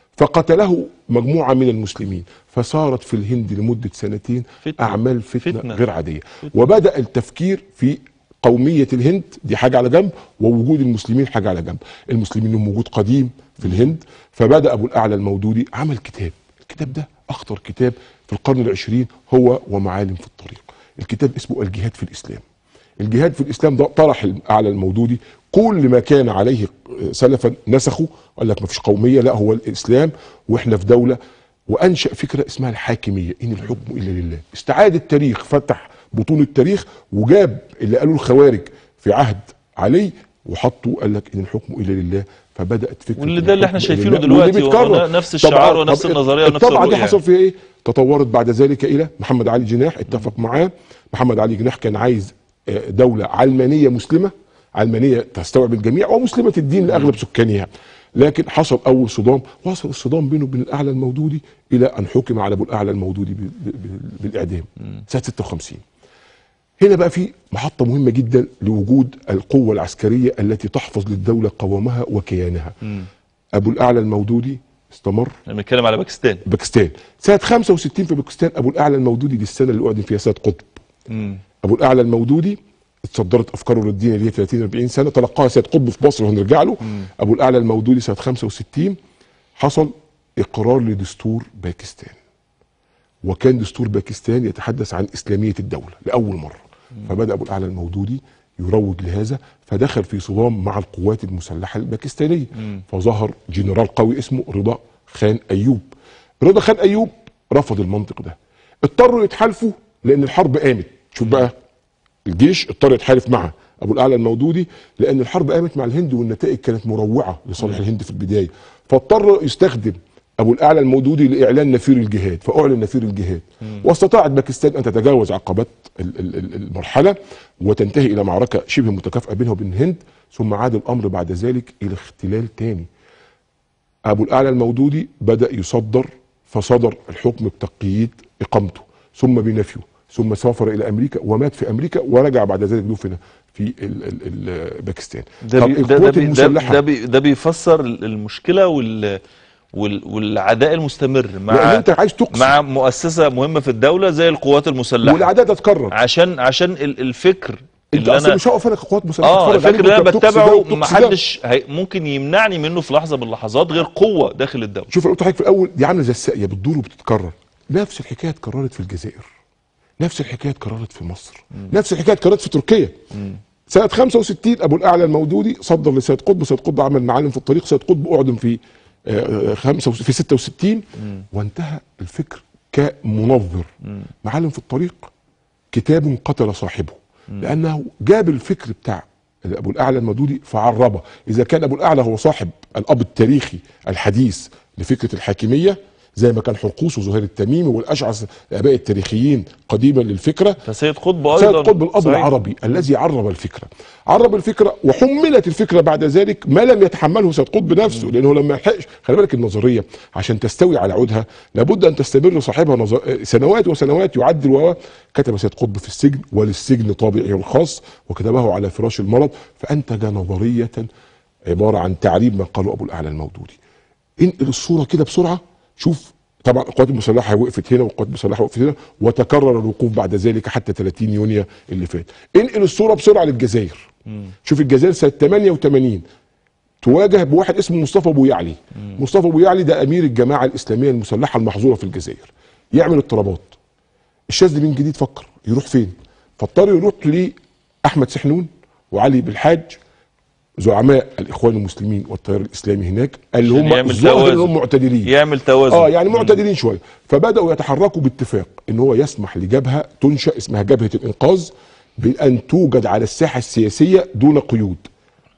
فقتله مجموعة من المسلمين فصارت في الهند لمدة سنتين فتنة. أعمال فتنة, فتنة. فتنة غير عادية وبدأ التفكير في قومية الهند دي حاجة على جنب ووجود المسلمين حاجة على جنب المسلمين لهم وجود قديم في الهند فبدأ أبو الأعلى المودودي عمل كتاب الكتاب ده أخطر كتاب في القرن العشرين هو ومعالم في الطريق الكتاب اسمه الجهاد في الإسلام الجهاد في الإسلام ده طرح الأعلى المودودي كل ما كان عليه سلفا نسخه قال لك ما فيش قومية لا هو الإسلام وإحنا في دولة وأنشأ فكرة اسمها الحاكمية إن الحكم إلا لله استعاد التاريخ فتح بطون التاريخ وجاب اللي قالوا الخوارج في عهد علي وحطوا قال لك ان الحكم الا لله فبدات فكره واللي ده اللي احنا الحكم إلا شايفينه لله. دلوقتي واللي بيتكرر. هو نفس الشعار ونفس طب النظرية ونفس الطبعه دي الرؤية. حصل فيها ايه؟ تطورت بعد ذلك الى محمد علي جناح اتفق معاه محمد علي جناح كان عايز آه، دوله علمانيه مسلمه علمانيه تستوعب الجميع ومسلمه الدين لاغلب سكانها لكن حصل اول صدام وصل الصدام بينه وبين الاعلى المودودي الى ان حكم على ابو الاعلى المودودي ب- ب- ب- بالاعدام سنه 56 هنا بقى في محطة مهمة جدا لوجود القوة العسكرية التي تحفظ للدولة قوامها وكيانها. أبو الأعلى المودودي استمر احنا بنتكلم على باكستان باكستان. سنة 65 في باكستان أبو الأعلى المودودي دي السنة اللي أعدم فيها سيد قطب. مم. أبو الأعلى المودودي اتصدرت أفكاره للدين اللي هي 30 40 سنة تلقاها سيد قطب في مصر وهنرجع له. أبو الأعلى المودودي سنة 65 حصل إقرار لدستور باكستان. وكان دستور باكستان يتحدث عن اسلاميه الدوله لاول مره فبدا ابو الاعلى المودودي يروج لهذا فدخل في صدام مع القوات المسلحه الباكستانيه فظهر جنرال قوي اسمه رضا خان ايوب رضا خان ايوب رفض المنطق ده اضطروا يتحالفوا لان الحرب قامت شوف بقى الجيش اضطر يتحالف مع ابو الاعلى المودودي لان الحرب قامت مع الهند والنتائج كانت مروعه لصالح الهند في البدايه فاضطر يستخدم ابو الاعلى المودودي لاعلان نفير الجهاد فاعلن نفير الجهاد واستطاعت باكستان ان تتجاوز عقبات ال- ال- ال- المرحله وتنتهي الى معركه شبه متكافئه بينها وبين الهند ثم عاد الامر بعد ذلك الى اختلال تاني ابو الاعلى المودودي بدا يصدر فصدر الحكم بتقييد اقامته ثم بنفيه ثم سافر الى امريكا ومات في امريكا ورجع بعد ذلك دفن في ال ال ال باكستان ده طب بي ده, ده, القوات بي ده, المسلحه ده, بي ده بيفسر المشكله وال وال والعداء المستمر لان مع انت عايز تقصي مع مؤسسه مهمه في الدوله زي القوات المسلحه والعداء ده اتكرر عشان عشان ال- الفكر انت اللي اصلا انا مش هقف انا كقوات مسلحه اه اتفرج عليك الفكر اللي انا وانت بتقصي ده بتبعه وبتقصي ده. محدش هي ممكن يمنعني منه في لحظه من اللحظات غير قوه داخل الدوله شوف انا قلت لحضرتك في الاول دي عامله زي الساقيه بتدور وبتتكرر نفس الحكايه اتكررت في الجزائر نفس الحكايه اتكررت في مصر نفس الحكايه اتكررت في تركيا سنه 65 ابو الاعلى المودودي صدر لسيد قطب سيد قطب عمل معالم في الطريق سيد قطب اعدم في آه، آه، خمسة وس- في 66 وانتهى الفكر كمنظر معالم في الطريق كتاب قتل صاحبه لانه جاب الفكر بتاع ابو الاعلى المودودي فعربه اذا كان ابو الاعلى هو صاحب الاب التاريخي الحديث لفكره الحاكميه زي ما كان حرقوس وزهير التميمي والاشعث الاباء التاريخيين قديما للفكره فسيد قطب ايضا سيد قطب الاب صحيح. العربي الذي عرب الفكره عرب الفكره وحملت الفكره بعد ذلك ما لم يتحمله سيد قطب نفسه لانه لما يلحقش خلي بالك النظريه عشان تستوي على عودها لابد ان تستمر صاحبها نظر... سنوات وسنوات يعدل و كتب سيد قطب في السجن وللسجن طابعه الخاص وكتبه على فراش المرض فانتج نظريه عباره عن تعريب ما قاله ابو الاعلى المودودي انقل الصوره كده بسرعه شوف طبعا القوات المسلحه وقفت هنا والقوات المسلحه وقفت هنا وتكرر الوقوف بعد ذلك حتى 30 يونيو اللي فات انقل الصوره بسرعه للجزائر شوف الجزائر سنه 88 تواجه بواحد اسمه مصطفى ابو يعلي مصطفى ابو يعلي ده امير الجماعه الاسلاميه المسلحه المحظوره في الجزائر يعمل اضطرابات الشاذلي من جديد فكر يروح فين فاضطر يروح لاحمد سحنون وعلي بالحاج زعماء الاخوان المسلمين والتيار الاسلامي هناك اللي عشان هم يعمل الظاهر توازن. انهم معتدلين يعمل توازن اه يعني معتدلين شويه فبداوا يتحركوا باتفاق ان هو يسمح لجبهه تنشا اسمها جبهه الانقاذ بان توجد على الساحه السياسيه دون قيود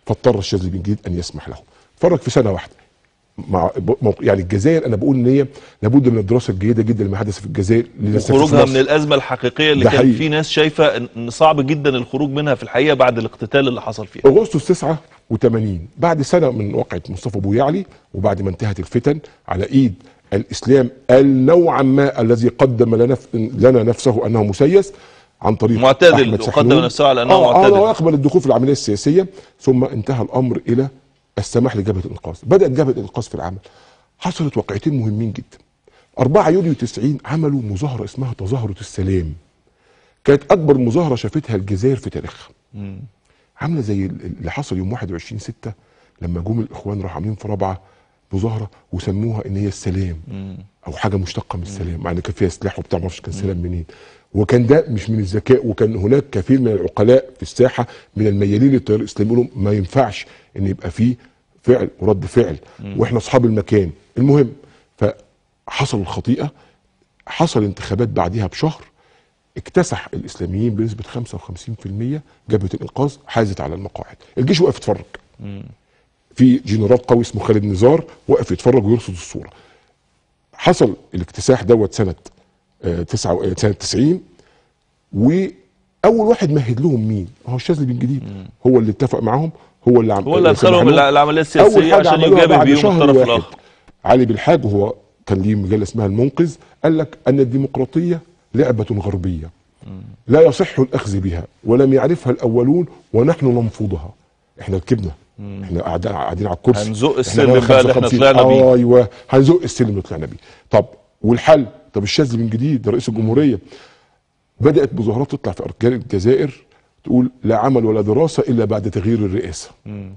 فاضطر الشاذلي بن جديد ان يسمح له فرق في سنه واحده مع موق- يعني الجزائر انا بقول ان هي لابد من الدراسه الجيده جدا لما حدث في الجزائر لنستفيد في وخروجها مصر. من الازمه الحقيقيه اللي ده كان حقيقي. في ناس شايفه ان إن صعب جدا الخروج منها في الحقيقه بعد الاقتتال اللي حصل فيها اغسطس 89 بعد سنه من وقعه مصطفى بويعلي وبعد ما انتهت الفتن على ايد الاسلام النوعا ما الذي قدم لنا لنا نفسه انه مسيس عن طريق معتدل، أحمد وقدم سحنون. نفسه على أنه آه معتدل. آه ويقبل الدخول في العمليه السياسيه ثم انتهى الامر الى السماح لجبهه الانقاذ بدات جبهه الانقاذ في العمل حصلت واقعتين مهمين جدا 4 يوليو 90 عملوا مظاهره اسمها تظاهره السلام كانت اكبر مظاهره شافتها الجزائر في تاريخها عامله زي اللي حصل يوم 21 6 لما جم الاخوان راحوا عاملين في رابعه مظاهره وسموها ان هي السلام او حاجه مشتقه من السلام مع ان كان فيها سلاح وبتاع معرفش كان سلام منين وكان ده مش من الذكاء وكان هناك كثير من العقلاء في الساحه من الميالين للتيار الاسلامي يقولوا ما ينفعش ان يبقى فيه فعل ورد فعل واحنا اصحاب المكان المهم فحصل الخطيئه حصل انتخابات بعدها بشهر اكتسح الاسلاميين بنسبه 55% جبهه الانقاذ حازت على المقاعد الجيش وقف يتفرج في جنرال قوي اسمه خالد نزار وقف يتفرج ويرصد الصوره حصل الاكتساح دوت سنه آه، تسعة آه، سنه 90 واول واحد مهد لهم مين؟ هو الشاذلي بن جديد هو اللي اتفق معاهم هو اللي عم هو اللي سمح ادخلهم لهم. العمليه اول السياسيه حاجه عشان عملوها يجابه بعد بيهم شهر الطرف واحد الاخر علي بالحاج وهو كان ليه مجله اسمها المنقذ قال لك ان الديمقراطيه لعبه غربيه لا يصح الاخذ بها ولم يعرفها الاولون ونحن ننفضها احنا ركبنا احنا قاعدين قاعدين على الكرسي هنزق إحنا السلم بقى بقى اللي احنا 55. طلعنا بيه. ايوه هنزق السلم اللي طلعنا بيه طب والحل طب الشاذلي بن جديد ده رئيس الجمهوريه بدات مظاهرات تطلع في ارجال الجزائر تقول لا عمل ولا دراسه الا بعد تغيير الرئاسه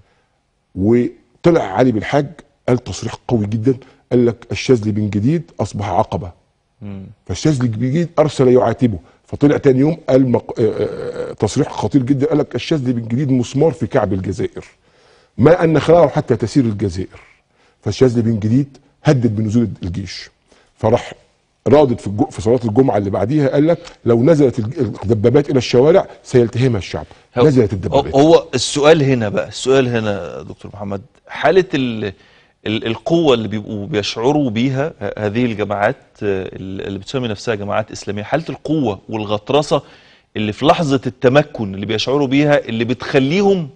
وطلع علي بالحاج قال تصريح قوي جدا قال لك الشاذلي بن جديد اصبح عقبه فالشاذلي بن جديد ارسل يعاتبه فطلع تاني يوم قال مق... آه، آه، تصريح خطير جدا قال لك الشاذلي بن جديد مسمار في كعب الجزائر ما ان خلعه حتى تسير الجزائر فالشاذلي بن جديد هدد بنزول الجيش فراح رادد في الجو في صلاه الجمعه اللي بعديها قال لك لو نزلت الج- الدبابات الى الشوارع سيلتهمها الشعب هو- نزلت الدبابات هو السؤال هنا بقى السؤال هنا دكتور محمد حالة ال ال القوة اللي بيبقوا بيشعروا بيها ه- هذه الجماعات آه، اللي بتسمي نفسها جماعات إسلامية حالة القوة والغطرسة اللي في لحظة التمكن اللي بيشعروا بيها اللي بتخليهم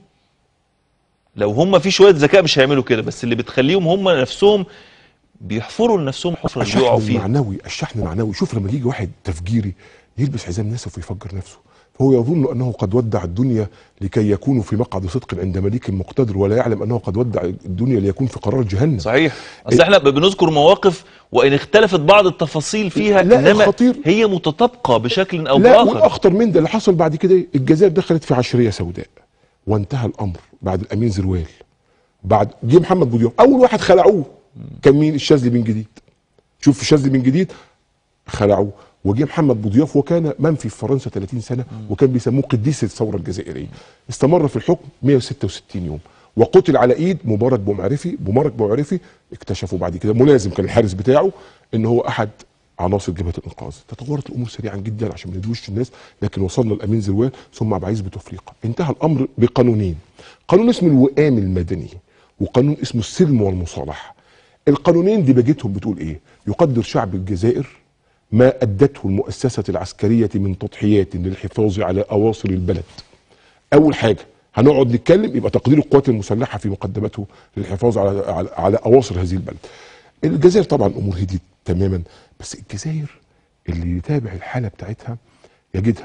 لو هم في شوية ذكاء مش هيعملوا كده بس اللي بتخليهم هم نفسهم بيحفروا لنفسهم حفرة الشحن يقعوا فيها المعنوي الشحن المعنوي شوف لما يجي واحد تفجيري يلبس حزام ناسف ويفجر نفسه فهو يظن انه قد ودع الدنيا لكي يكون في مقعد صدق عند مليك مقتدر ولا يعلم انه قد ودع الدنيا ليكون في قرار جهنم صحيح اصل احنا بنذكر مواقف وان اختلفت بعض التفاصيل فيها لا، انما الخطير- هي متطابقه بشكل او لا باخر والاخطر من ده اللي حصل بعد كده إيه؟ الجزائر دخلت في عشريه سوداء وانتهى الامر بعد الامين زروال بعد جه محمد بوديوف اول واحد خلعوه كان مين الشاذلي بن جديد شوف الشاذلي بن جديد خلعوه وجه محمد بوضياف وكان منفي في فرنسا 30 سنه وكان بيسموه قديس الثوره الجزائريه استمر في الحكم 166 يوم وقتل على ايد مبارك بومعرفي مبارك بومعرفي اكتشفوا بعد كده ملازم كان الحارس بتاعه ان هو احد عناصر جبهه الانقاذ تطورت الامور سريعا جدا عشان ما ندوش الناس لكن وصلنا لامين زروال ثم عبد العزيز بوتفليقه انتهى الامر بقانونين قانون اسمه الوئام المدني وقانون اسمه السلم والمصالحه القانونين دي بجتهم بتقول ايه يقدر شعب الجزائر ما ادته المؤسسه العسكريه من تضحيات للحفاظ على اواصر البلد اول حاجه هنقعد نتكلم يبقى تقدير القوات المسلحه في مقدمته للحفاظ على على, على اواصر هذه البلد الجزائر طبعا امور هديت تماما بس الجزائر اللي يتابع الحاله بتاعتها يجدها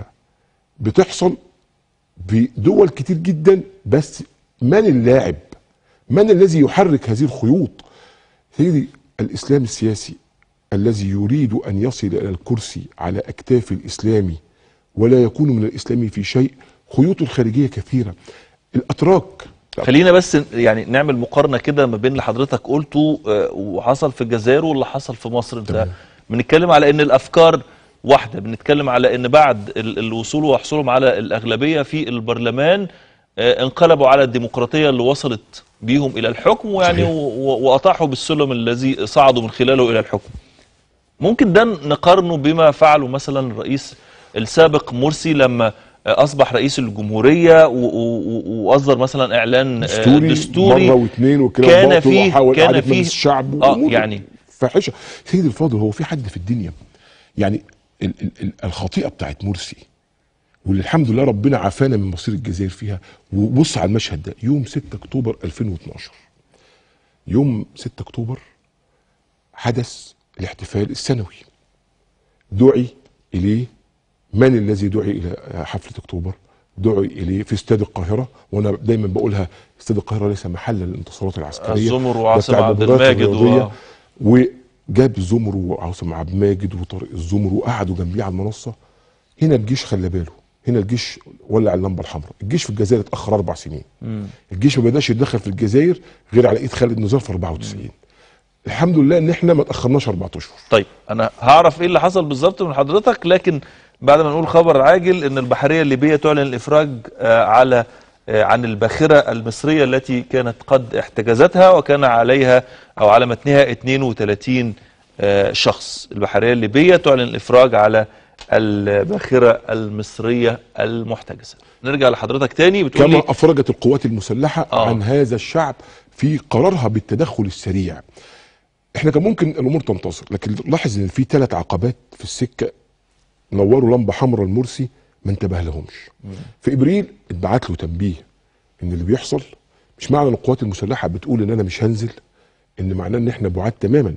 بتحصل بدول كتير جدا بس من اللاعب من الذي يحرك هذه الخيوط سيدي الاسلام السياسي الذي يريد ان يصل الى الكرسي على اكتاف الاسلامي ولا يكون من الاسلام في شيء خيوط الخارجيه كثيره الاتراك خلينا بس يعني نعمل مقارنه كده ما بين اللي حضرتك قلته آه، وحصل في الجزائر واللي حصل في مصر انت تمام. بنتكلم على ان الافكار واحده بنتكلم على ان بعد ال- الوصول وحصولهم على الاغلبيه في البرلمان آه، انقلبوا على الديمقراطيه اللي وصلت بيهم الى الحكم ويعني صحيح. و- و- واطاحوا بالسلم الذي صعدوا من خلاله الى الحكم ممكن ده نقارنه بما فعله مثلا الرئيس السابق مرسي لما آه، اصبح رئيس الجمهوريه و- و- و- واصدر مثلا اعلان آه، دستوري, دستوري مره واثنين وكلام كان باطل فيه وحاول كان اعاده فيه مجلس الشعب اه وأمور يعني فاحشه سيدي الفاضل هو في حد في الدنيا يعني ال ال ال الخطيئه بتاعت مرسي واللي الحمد لله ربنا عافانا من مصير الجزائر فيها وبص على المشهد ده يوم 6 اكتوبر 2012 يوم 6 اكتوبر حدث الاحتفال السنوي دعي اليه من الذي دعي الى حفله اكتوبر؟ دعي اليه في استاد القاهره وانا دايما بقولها استاد القاهره ليس محلا للانتصارات العسكريه الزمر ده وعاصم بتاع عبد المباريات الماجد الرياضية. و... وجاب الزمر وعاصم عبد الماجد وطارق الزمر وقعدوا جنبيه على المنصه هنا الجيش خلى باله هنا الجيش ولع اللمبه الحمراء الجيش في الجزائر اتاخر اربع سنين الجيش ما بداش يتدخل في الجزائر غير على ايد خالد نزار في 94 الحمد لله ان احنا ما تاخرناش اربع اشهر طيب انا هعرف ايه اللي حصل بالظبط من حضرتك لكن بعد ما نقول خبر عاجل ان البحريه الليبيه تعلن الافراج آه، على آه، عن الباخره المصريه التي كانت قد احتجزتها وكان عليها او على متنها 32 آه، شخص البحريه الليبيه تعلن الافراج على الباخره المصريه المحتجزه نرجع لحضرتك تاني بتقول كما لي افرجت القوات المسلحه آه. آه. عن هذا الشعب في قرارها بالتدخل السريع احنا كان ممكن الامور تنتصر لكن لاحظ ان في ثلاث عقبات في السكه نوروا لمبه حمراء لمرسي ما انتبه لهمش في ابريل اتبعت له تنبيه ان اللي بيحصل مش معنى ان القوات المسلحه بتقول ان انا مش هنزل ان معناه ان احنا بعاد تماما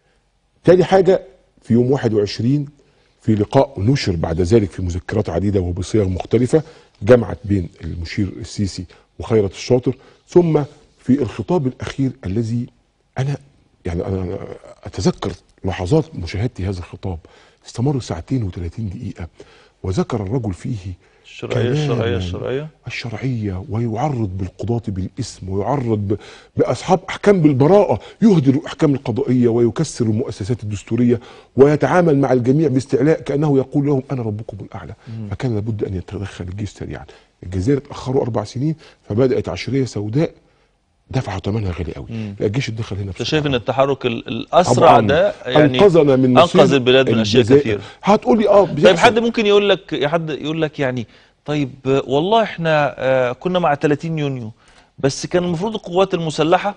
تاني حاجه في يوم 21 في لقاء نشر بعد ذلك في مذكرات عديده وبصيغ مختلفه جمعت بين المشير السيسي وخيرت الشاطر ثم في الخطاب الاخير الذي انا يعني انا أنا اتذكر لحظات مشاهدتي هذا الخطاب استمر ساعتين و30 دقيقه وذكر الرجل فيه الشرعيه الشرعيه كلاما الشرعيه الشرعية ويعرض بالقضاة بالاسم ويعرض ب... بأصحاب أحكام بالبراءة يهدر الأحكام القضائية ويكسر المؤسسات الدستورية ويتعامل مع الجميع باستعلاء كأنه يقول لهم أنا ربكم الأعلى فكان لابد أن يتدخل الجيش سريعا الجزائر اتأخروا أربع سنين فبدأت عشرية سوداء دفعوا ثمنها غالي قوي لا الجيش اتدخل هنا انت شايف ان التحرك ال- الاسرع طبعاً ده يعني أنقذنا من مصير انقذ البلاد من اشياء الجزائر. كثيره هتقول لي اه طيب بيحصل. حد ممكن يقول لك يا حد يقول لك يعني طيب آه، والله احنا آه، كنا مع 30 يونيو بس كان المفروض القوات المسلحة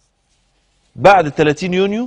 بعد 30 يونيو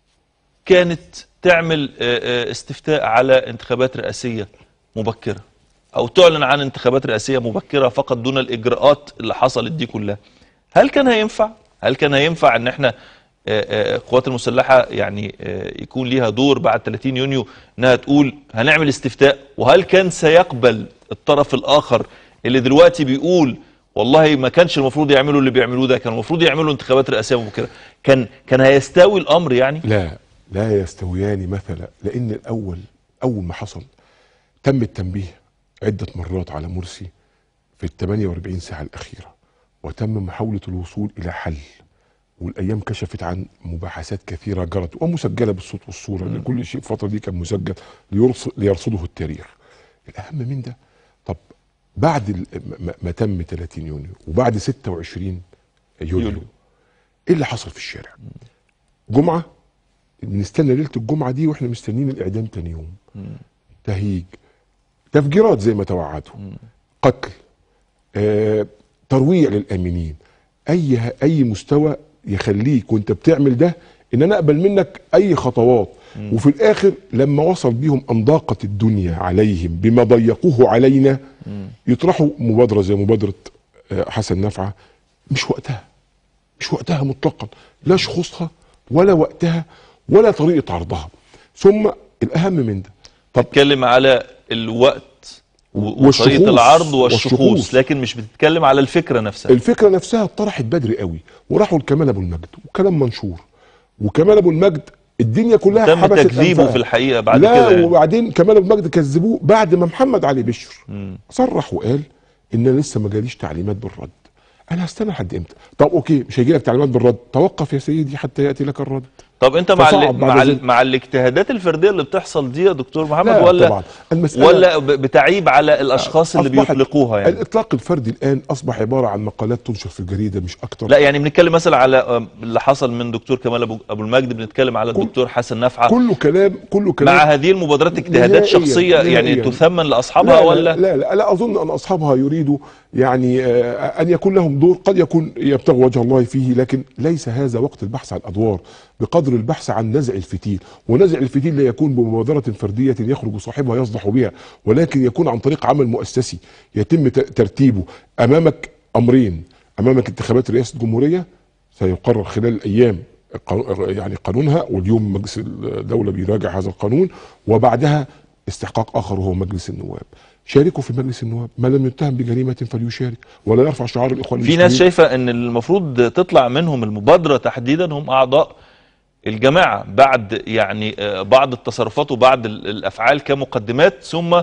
كانت تعمل آه، آه، استفتاء على انتخابات رئاسية مبكرة او تعلن عن انتخابات رئاسية مبكرة فقط دون الاجراءات اللي حصلت دي كلها هل كان هينفع هل كان هينفع ان احنا آه، آه، القوات المسلحة يعني آه، يكون ليها دور بعد 30 يونيو انها تقول هنعمل استفتاء وهل كان سيقبل الطرف الاخر اللي دلوقتي بيقول والله ما كانش المفروض يعملوا اللي بيعملوه ده كان المفروض يعملوا انتخابات رئاسية مبكرة كان كان هيستوي الامر يعني لا لا يستويان مثلا لان الاول اول ما حصل تم التنبيه عده مرات على مرسي في ال 48 ساعه الاخيره وتم محاوله الوصول الى حل والايام كشفت عن مباحثات كثيره جرت ومسجله بالصوت والصوره لان كل شيء في الفتره دي كان مسجل ليرص- ليرصده التاريخ الاهم من ده طب بعد ال- ما- ما تم 30 يونيو وبعد 26 يوليو, يوليو. يوليو. ايه اللي حصل في الشارع جمعه بنستنى ليله الجمعه دي واحنا مستنيين الاعدام تاني يوم تهيج تفجيرات زي ما توعدوا قتل آه، ترويع للامنين اي اي مستوى يخليك وانت بتعمل ده ان انا اقبل منك اي خطوات وفي الاخر لما وصل بيهم ان ضاقت الدنيا عليهم بما ضيقوه علينا يطرحوا مبادره زي مبادره آه، حسن نفعه مش وقتها مش وقتها مطلقا لا شخوصها ولا وقتها ولا طريقه عرضها ثم الاهم من ده طب بتتكلم على الوقت و- والشخوص. وطريقة العرض والشخوص والشخوص. لكن مش بتتكلم على الفكرة نفسها الفكره نفسها اتطرحت بدري قوي وراحوا لكمال ابو المجد وكلام منشور وكمال ابو المجد الدنيا كلها تم حبست تكذيبه أنفها. في الحقيقة بعد لا كده يعني. وبعدين كمال ابو المجد كذبوه بعد ما محمد علي بشر صرح وقال ان انا لسه ما جاليش تعليمات بالرد انا هستنى لحد امتى طب اوكي مش هيجي لك تعليمات بالرد توقف يا سيدي حتى ياتي لك الرد طب انت مع فصعب ال... بعد مع ال... ذلك. مع الاجتهادات الفرديه اللي بتحصل دي يا دكتور محمد لا ولا طبعا المسألة- ولا ب- بتعيب على الاشخاص اللي أصبحت بيطلقوها يعني الاطلاق الفردي الان اصبح عباره عن مقالات تنشر في الجريده مش اكتر لا يعني بنتكلم مثلا على آه، اللي حصل من دكتور كمال ابو ابو المجد بنتكلم على الدكتور حسن نفعه كله كلام كله كلام مع هذه المبادرات اجتهادات نهائياً- شخصيه يعني نهائياً. تثمن لاصحابها لا ولا لا, لا لا اظن ان اصحابها يريدوا يعني آه، ان يكون لهم دور قد يكون يبتغوا وجه الله فيه لكن ليس هذا وقت البحث عن ادوار بقدر البحث عن نزع الفتيل ونزع الفتيل لا يكون بمبادره فرديه يخرج صاحبها يصدح بها ولكن يكون عن طريق عمل مؤسسي يتم ت- ترتيبه امامك امرين امامك انتخابات رئاسه جمهوريه سيقرر خلال الايام قانو- يعني قانونها واليوم مجلس الدوله بيراجع هذا القانون وبعدها استحقاق اخر وهو مجلس النواب شاركوا في مجلس النواب ما لم يتهم بجريمه فليشارك ولا يرفع شعار الاخوان في ناس المسلمين. شايفه ان المفروض تطلع منهم المبادره تحديدا هم اعضاء الجماعه بعد يعني آه، بعض التصرفات وبعض ال- الافعال كمقدمات ثم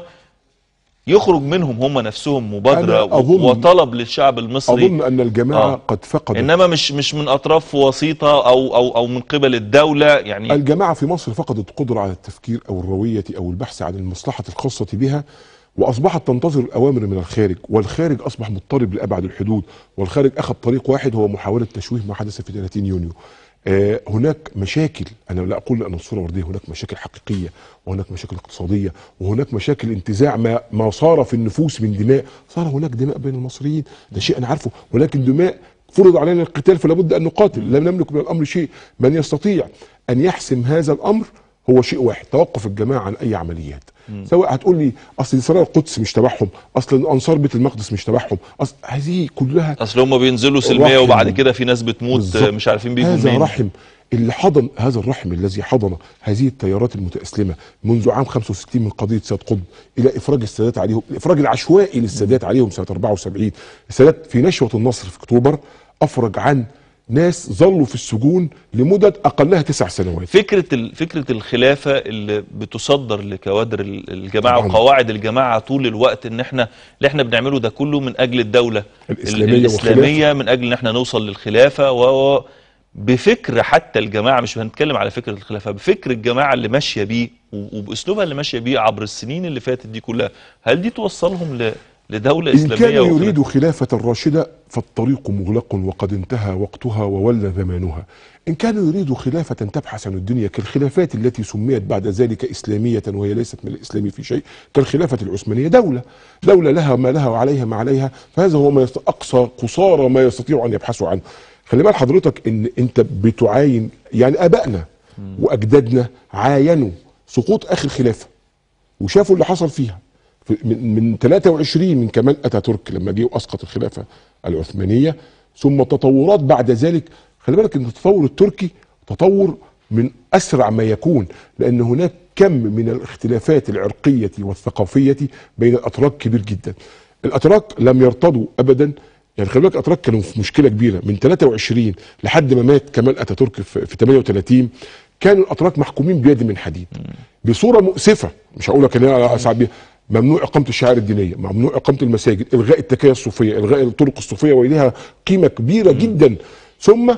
يخرج منهم هم نفسهم مبادره أنا أظن- وطلب للشعب المصري اظن ان الجماعه آه. قد فقدت انما مش مش من اطراف وسيطه او او او من قبل الدوله يعني الجماعة في مصر فقدت قدرة على التفكير أو الروية أو البحث عن المصلحة الخاصة بها وأصبحت تنتظر الأوامر من الخارج والخارج أصبح مضطرب لأبعد الحدود والخارج أخذ طريق واحد هو محاولة تشويه ما حدث في 30 يونيو آه هناك مشاكل أنا لا أقول أن الصورة وردية هناك مشاكل حقيقية وهناك مشاكل اقتصادية وهناك مشاكل انتزاع ما, ما صار في النفوس من دماء صار هناك دماء بين المصريين ده شيء أنا عارفه ولكن دماء فرض علينا القتال فلا بد ان نقاتل لم نملك من الامر شيء من يستطيع ان يحسم هذا الامر هو شيء واحد توقف الجماعه عن اي عمليات سواء هتقول لي اصل اسرائيل القدس مش تبعهم اصل انصار بيت المقدس مش تبعهم اصل هذه كلها اصل هم بينزلوا سلميه رحم. وبعد كده في ناس بتموت بالظبط. آه، مش عارفين بيجوا هذا منين رحم اللي حضن هذا الرحم الذي حضن هذه التيارات المتأسلمة منذ عام 65 من قضية سيد قطب إلى إفراج السادات عليهم الإفراج العشوائي للسادات عليهم سنة 74 السادات في نشوة النصر في أكتوبر أفرج عن ناس ظلوا في السجون لمدد أقلها تسع سنوات فكره ال- فكره الخلافه اللي بتصدر لكوادر ال- الجماعه طبعاً. وقواعد الجماعه طول الوقت ان احنا اللي احنا بنعمله ده كله من اجل الدوله ال- الإسلامية الاسلاميه من اجل ان احنا نوصل للخلافه و و- بفكر حتى الجماعه مش هنتكلم على فكره الخلافه بفكر الجماعه اللي ماشيه بيه و- وباسلوبها اللي ماشيه بيه عبر السنين اللي فاتت دي كلها هل دي توصلهم ل- لدوله إن اسلاميه كانوا وخلافة؟ يريدوا خلافة راشدة فالطريق مغلق وقد انتهى وقتها وولى زمانها إن كانوا يريدوا خلافة تبحث عن الدنيا كالخلافات التي سميت بعد ذلك إسلامية وهي ليست من الإسلام في شيء كالخلافة العثمانية دولة دولة لها ما لها وعليها ما عليها فهذا هو ما يست... أقصى قصارى ما يستطيع أن يبحثوا عنه خلي بال حضرتك إن أنت بتعاين يعني آبائنا وأجدادنا عاينوا سقوط آخر خلافة وشافوا اللي حصل فيها في- من من 23 من كمال اتاتورك لما جه واسقط الخلافه العثمانيه ثم تطورات بعد ذلك خلي بالك ان التطور التركي تطور من اسرع ما يكون لان هناك كم من الاختلافات العرقيه والثقافيه بين الاتراك كبير جدا. الاتراك لم يرتضوا ابدا يعني خلي بالك الاتراك كانوا في مشكله كبيره من 23 لحد ما مات كمال اتاتورك في في 38 كانوا الاتراك محكومين بيد من حديد بصوره مؤسفه مش هقول لك ان انا اسعد بيها ممنوع اقامه الشعائر الدينيه ممنوع اقامه المساجد الغاء التكايا الصوفيه الغاء الطرق الصوفيه ولها قيمه كبيره جدا ثم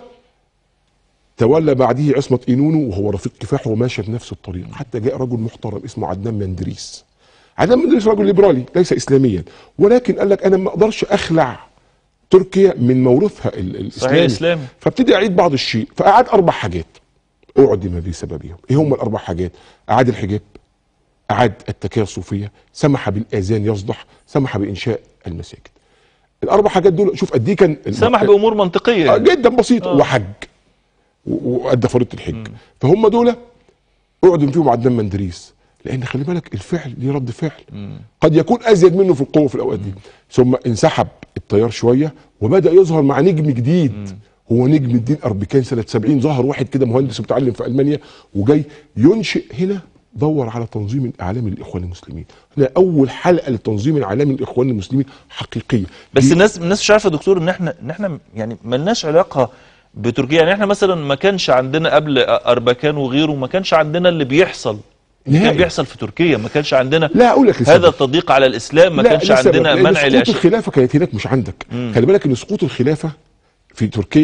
تولى بعده عصمة إينونو وهو رفيق كفاح وماشي بنفس الطريق حتى جاء رجل محترم اسمه عدنان مندريس عدنان مندريس رجل ليبرالي ليس إسلاميا ولكن قال لك أنا ما أقدرش أخلع تركيا من موروثها ال- الإسلامي إسلامي. فابتدي أعيد بعض الشيء فأعاد أربع حاجات أعدم بسببهم إيه هم الأربع حاجات أعاد الحجاب أعاد التكايا الصوفية سمح بالآذان يصدح سمح بإنشاء المساجد الأربع حاجات دول شوف قد إيه كان سمح بامور منطقيه آه، يعني. جدا بسيط آه. وحج و- وادى فريضه الحج فهم دول اعدم فيهم عدنان مندريس لان خلي بالك الفعل ليه رد فعل قد يكون ازيد منه في القوه في الاوقات دي ثم انسحب التيار شويه وبدا يظهر مع نجم جديد هو نجم الدين اربكان سنه 70 ظهر واحد كده مهندس متعلم في المانيا وجاي ينشئ هنا دور على تنظيم الاعلام للاخوان المسلمين هنا اول حلقه لتنظيم الاعلام للاخوان المسلمين حقيقيه بس دي- الناس الناس مش عارفه يا دكتور ان احنا ان احنا يعني ملناش علاقه بتركيا يعني احنا مثلا ما كانش عندنا قبل اربكان وغيره ما كانش عندنا اللي بيحصل اللي كان نهائي. بيحصل في تركيا ما كانش عندنا لا اقول لك هذا لسبب. التضييق على الاسلام ما لا، كانش لسبب. عندنا لأن منع سقوط لأشياء الخلافه كانت هناك مش عندك خلي بالك ان سقوط الخلافه في تركيا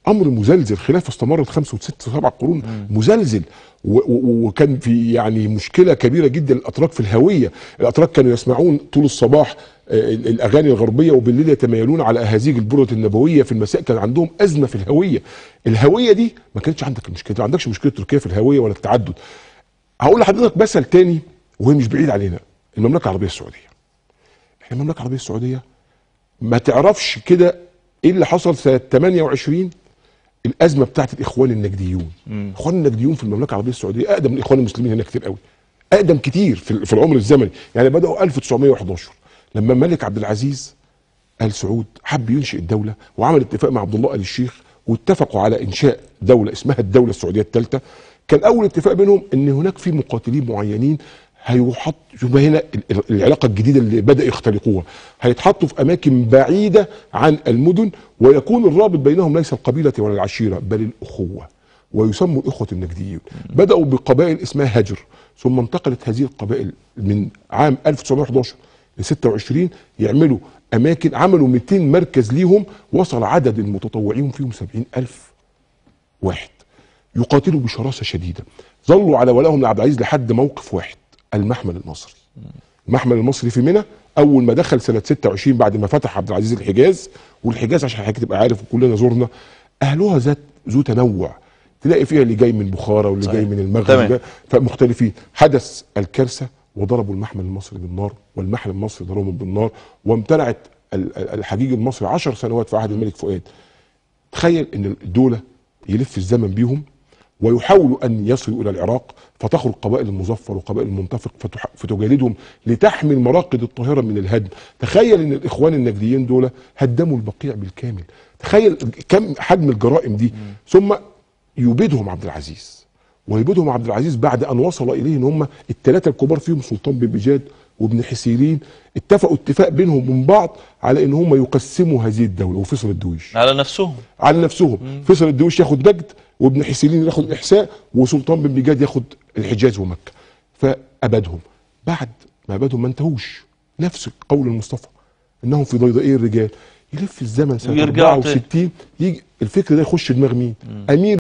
امر مزلزل خلافه استمرت خمس وست سبع قرون مزلزل و- و- وكان في يعني مشكله كبيره جدا الاتراك في الهويه الاتراك كانوا يسمعون طول الصباح آه، ال- الاغاني الغربيه وبالليل يتمايلون على اهازيج البرد النبويه في المساء كان عندهم ازمه في الهويه الهويه دي ما كانتش عندك المشكله ما عندكش مشكله تركيا في الهويه ولا التعدد هقول لحضرتك مثل تاني وهي مش بعيد علينا المملكه العربيه السعوديه احنا المملكه العربيه السعوديه ما تعرفش كده ايه اللي حصل سنه 28 الازمه بتاعت الاخوان النجديون الاخوان النجديون في المملكه العربيه السعوديه اقدم من الاخوان المسلمين هنا كتير قوي اقدم كتير في في العمر الزمني يعني بداوا 1911 لما الملك عبد العزيز ال سعود حب ينشئ الدوله وعمل اتفاق مع عبد الله ال الشيخ واتفقوا على انشاء دوله اسمها الدوله السعوديه الثالثه كان اول اتفاق بينهم ان هناك في مقاتلين معينين هيحط شوف بقى هنا ال- ال- العلاقه الجديده اللي بدا يختلقوها هيتحطوا في اماكن بعيده عن المدن ويكون الرابط بينهم ليس القبيله ولا العشيره بل الاخوه ويسموا الاخوه النجديين بداوا بقبائل اسمها هجر ثم انتقلت هذه القبائل من عام 1911 ل 26 يعملوا اماكن عملوا 200 مركز ليهم وصل عدد المتطوعين فيهم 70 الف واحد يقاتلوا بشراسه شديده ظلوا على ولائهم لعبد العزيز لحد موقف واحد المحمل المصري المحمل المصري في منى اول ما دخل سنه 26 بعد ما فتح عبد العزيز الحجاز والحجاز عشان حضرتك تبقى عارف وكلنا زرنا اهلها ذات ذو تنوع تلاقي فيها اللي جاي من بخارى واللي صحيح. جاي من المغرب تمام. واللي جاي- فمختلفين حدث الكارثه وضربوا المحمل المصري بالنار والمحل المصري ضربهم بالنار وامتنعت ال- ال- الحجيج المصري عشر سنوات في عهد الملك فؤاد تخيل ان الدوله يلف الزمن بيهم ويحاولوا ان يصلوا الى العراق فتخرج قبائل المظفر وقبائل المنتفق فتح- فتجالدهم لتحمي المراقد الطاهره من الهدم تخيل ان الاخوان النجديين دول هدموا البقيع بالكامل تخيل كم حجم الجرائم دي ثم يبيدهم عبد العزيز ويبيدهم عبد العزيز بعد ان وصل اليه ان هم الثلاثه الكبار فيهم سلطان بن بجاد وابن حسيرين اتفقوا اتفاق بينهم وبين بعض على ان هم يقسموا هذه الدوله وفصل الدويش على نفسهم على نفسهم فيصل الدويش ياخد نجد وابن حسين ياخد الاحساء وسلطان بن بجاد ياخد الحجاز ومكه فابادهم بعد ما ابادهم ما انتهوش نفس قول المصطفى انهم في ضيضائي الرجال يلف الزمن سنه ويرجعوا تاني. 64 يجي الفكر ده يخش دماغ مين؟ امير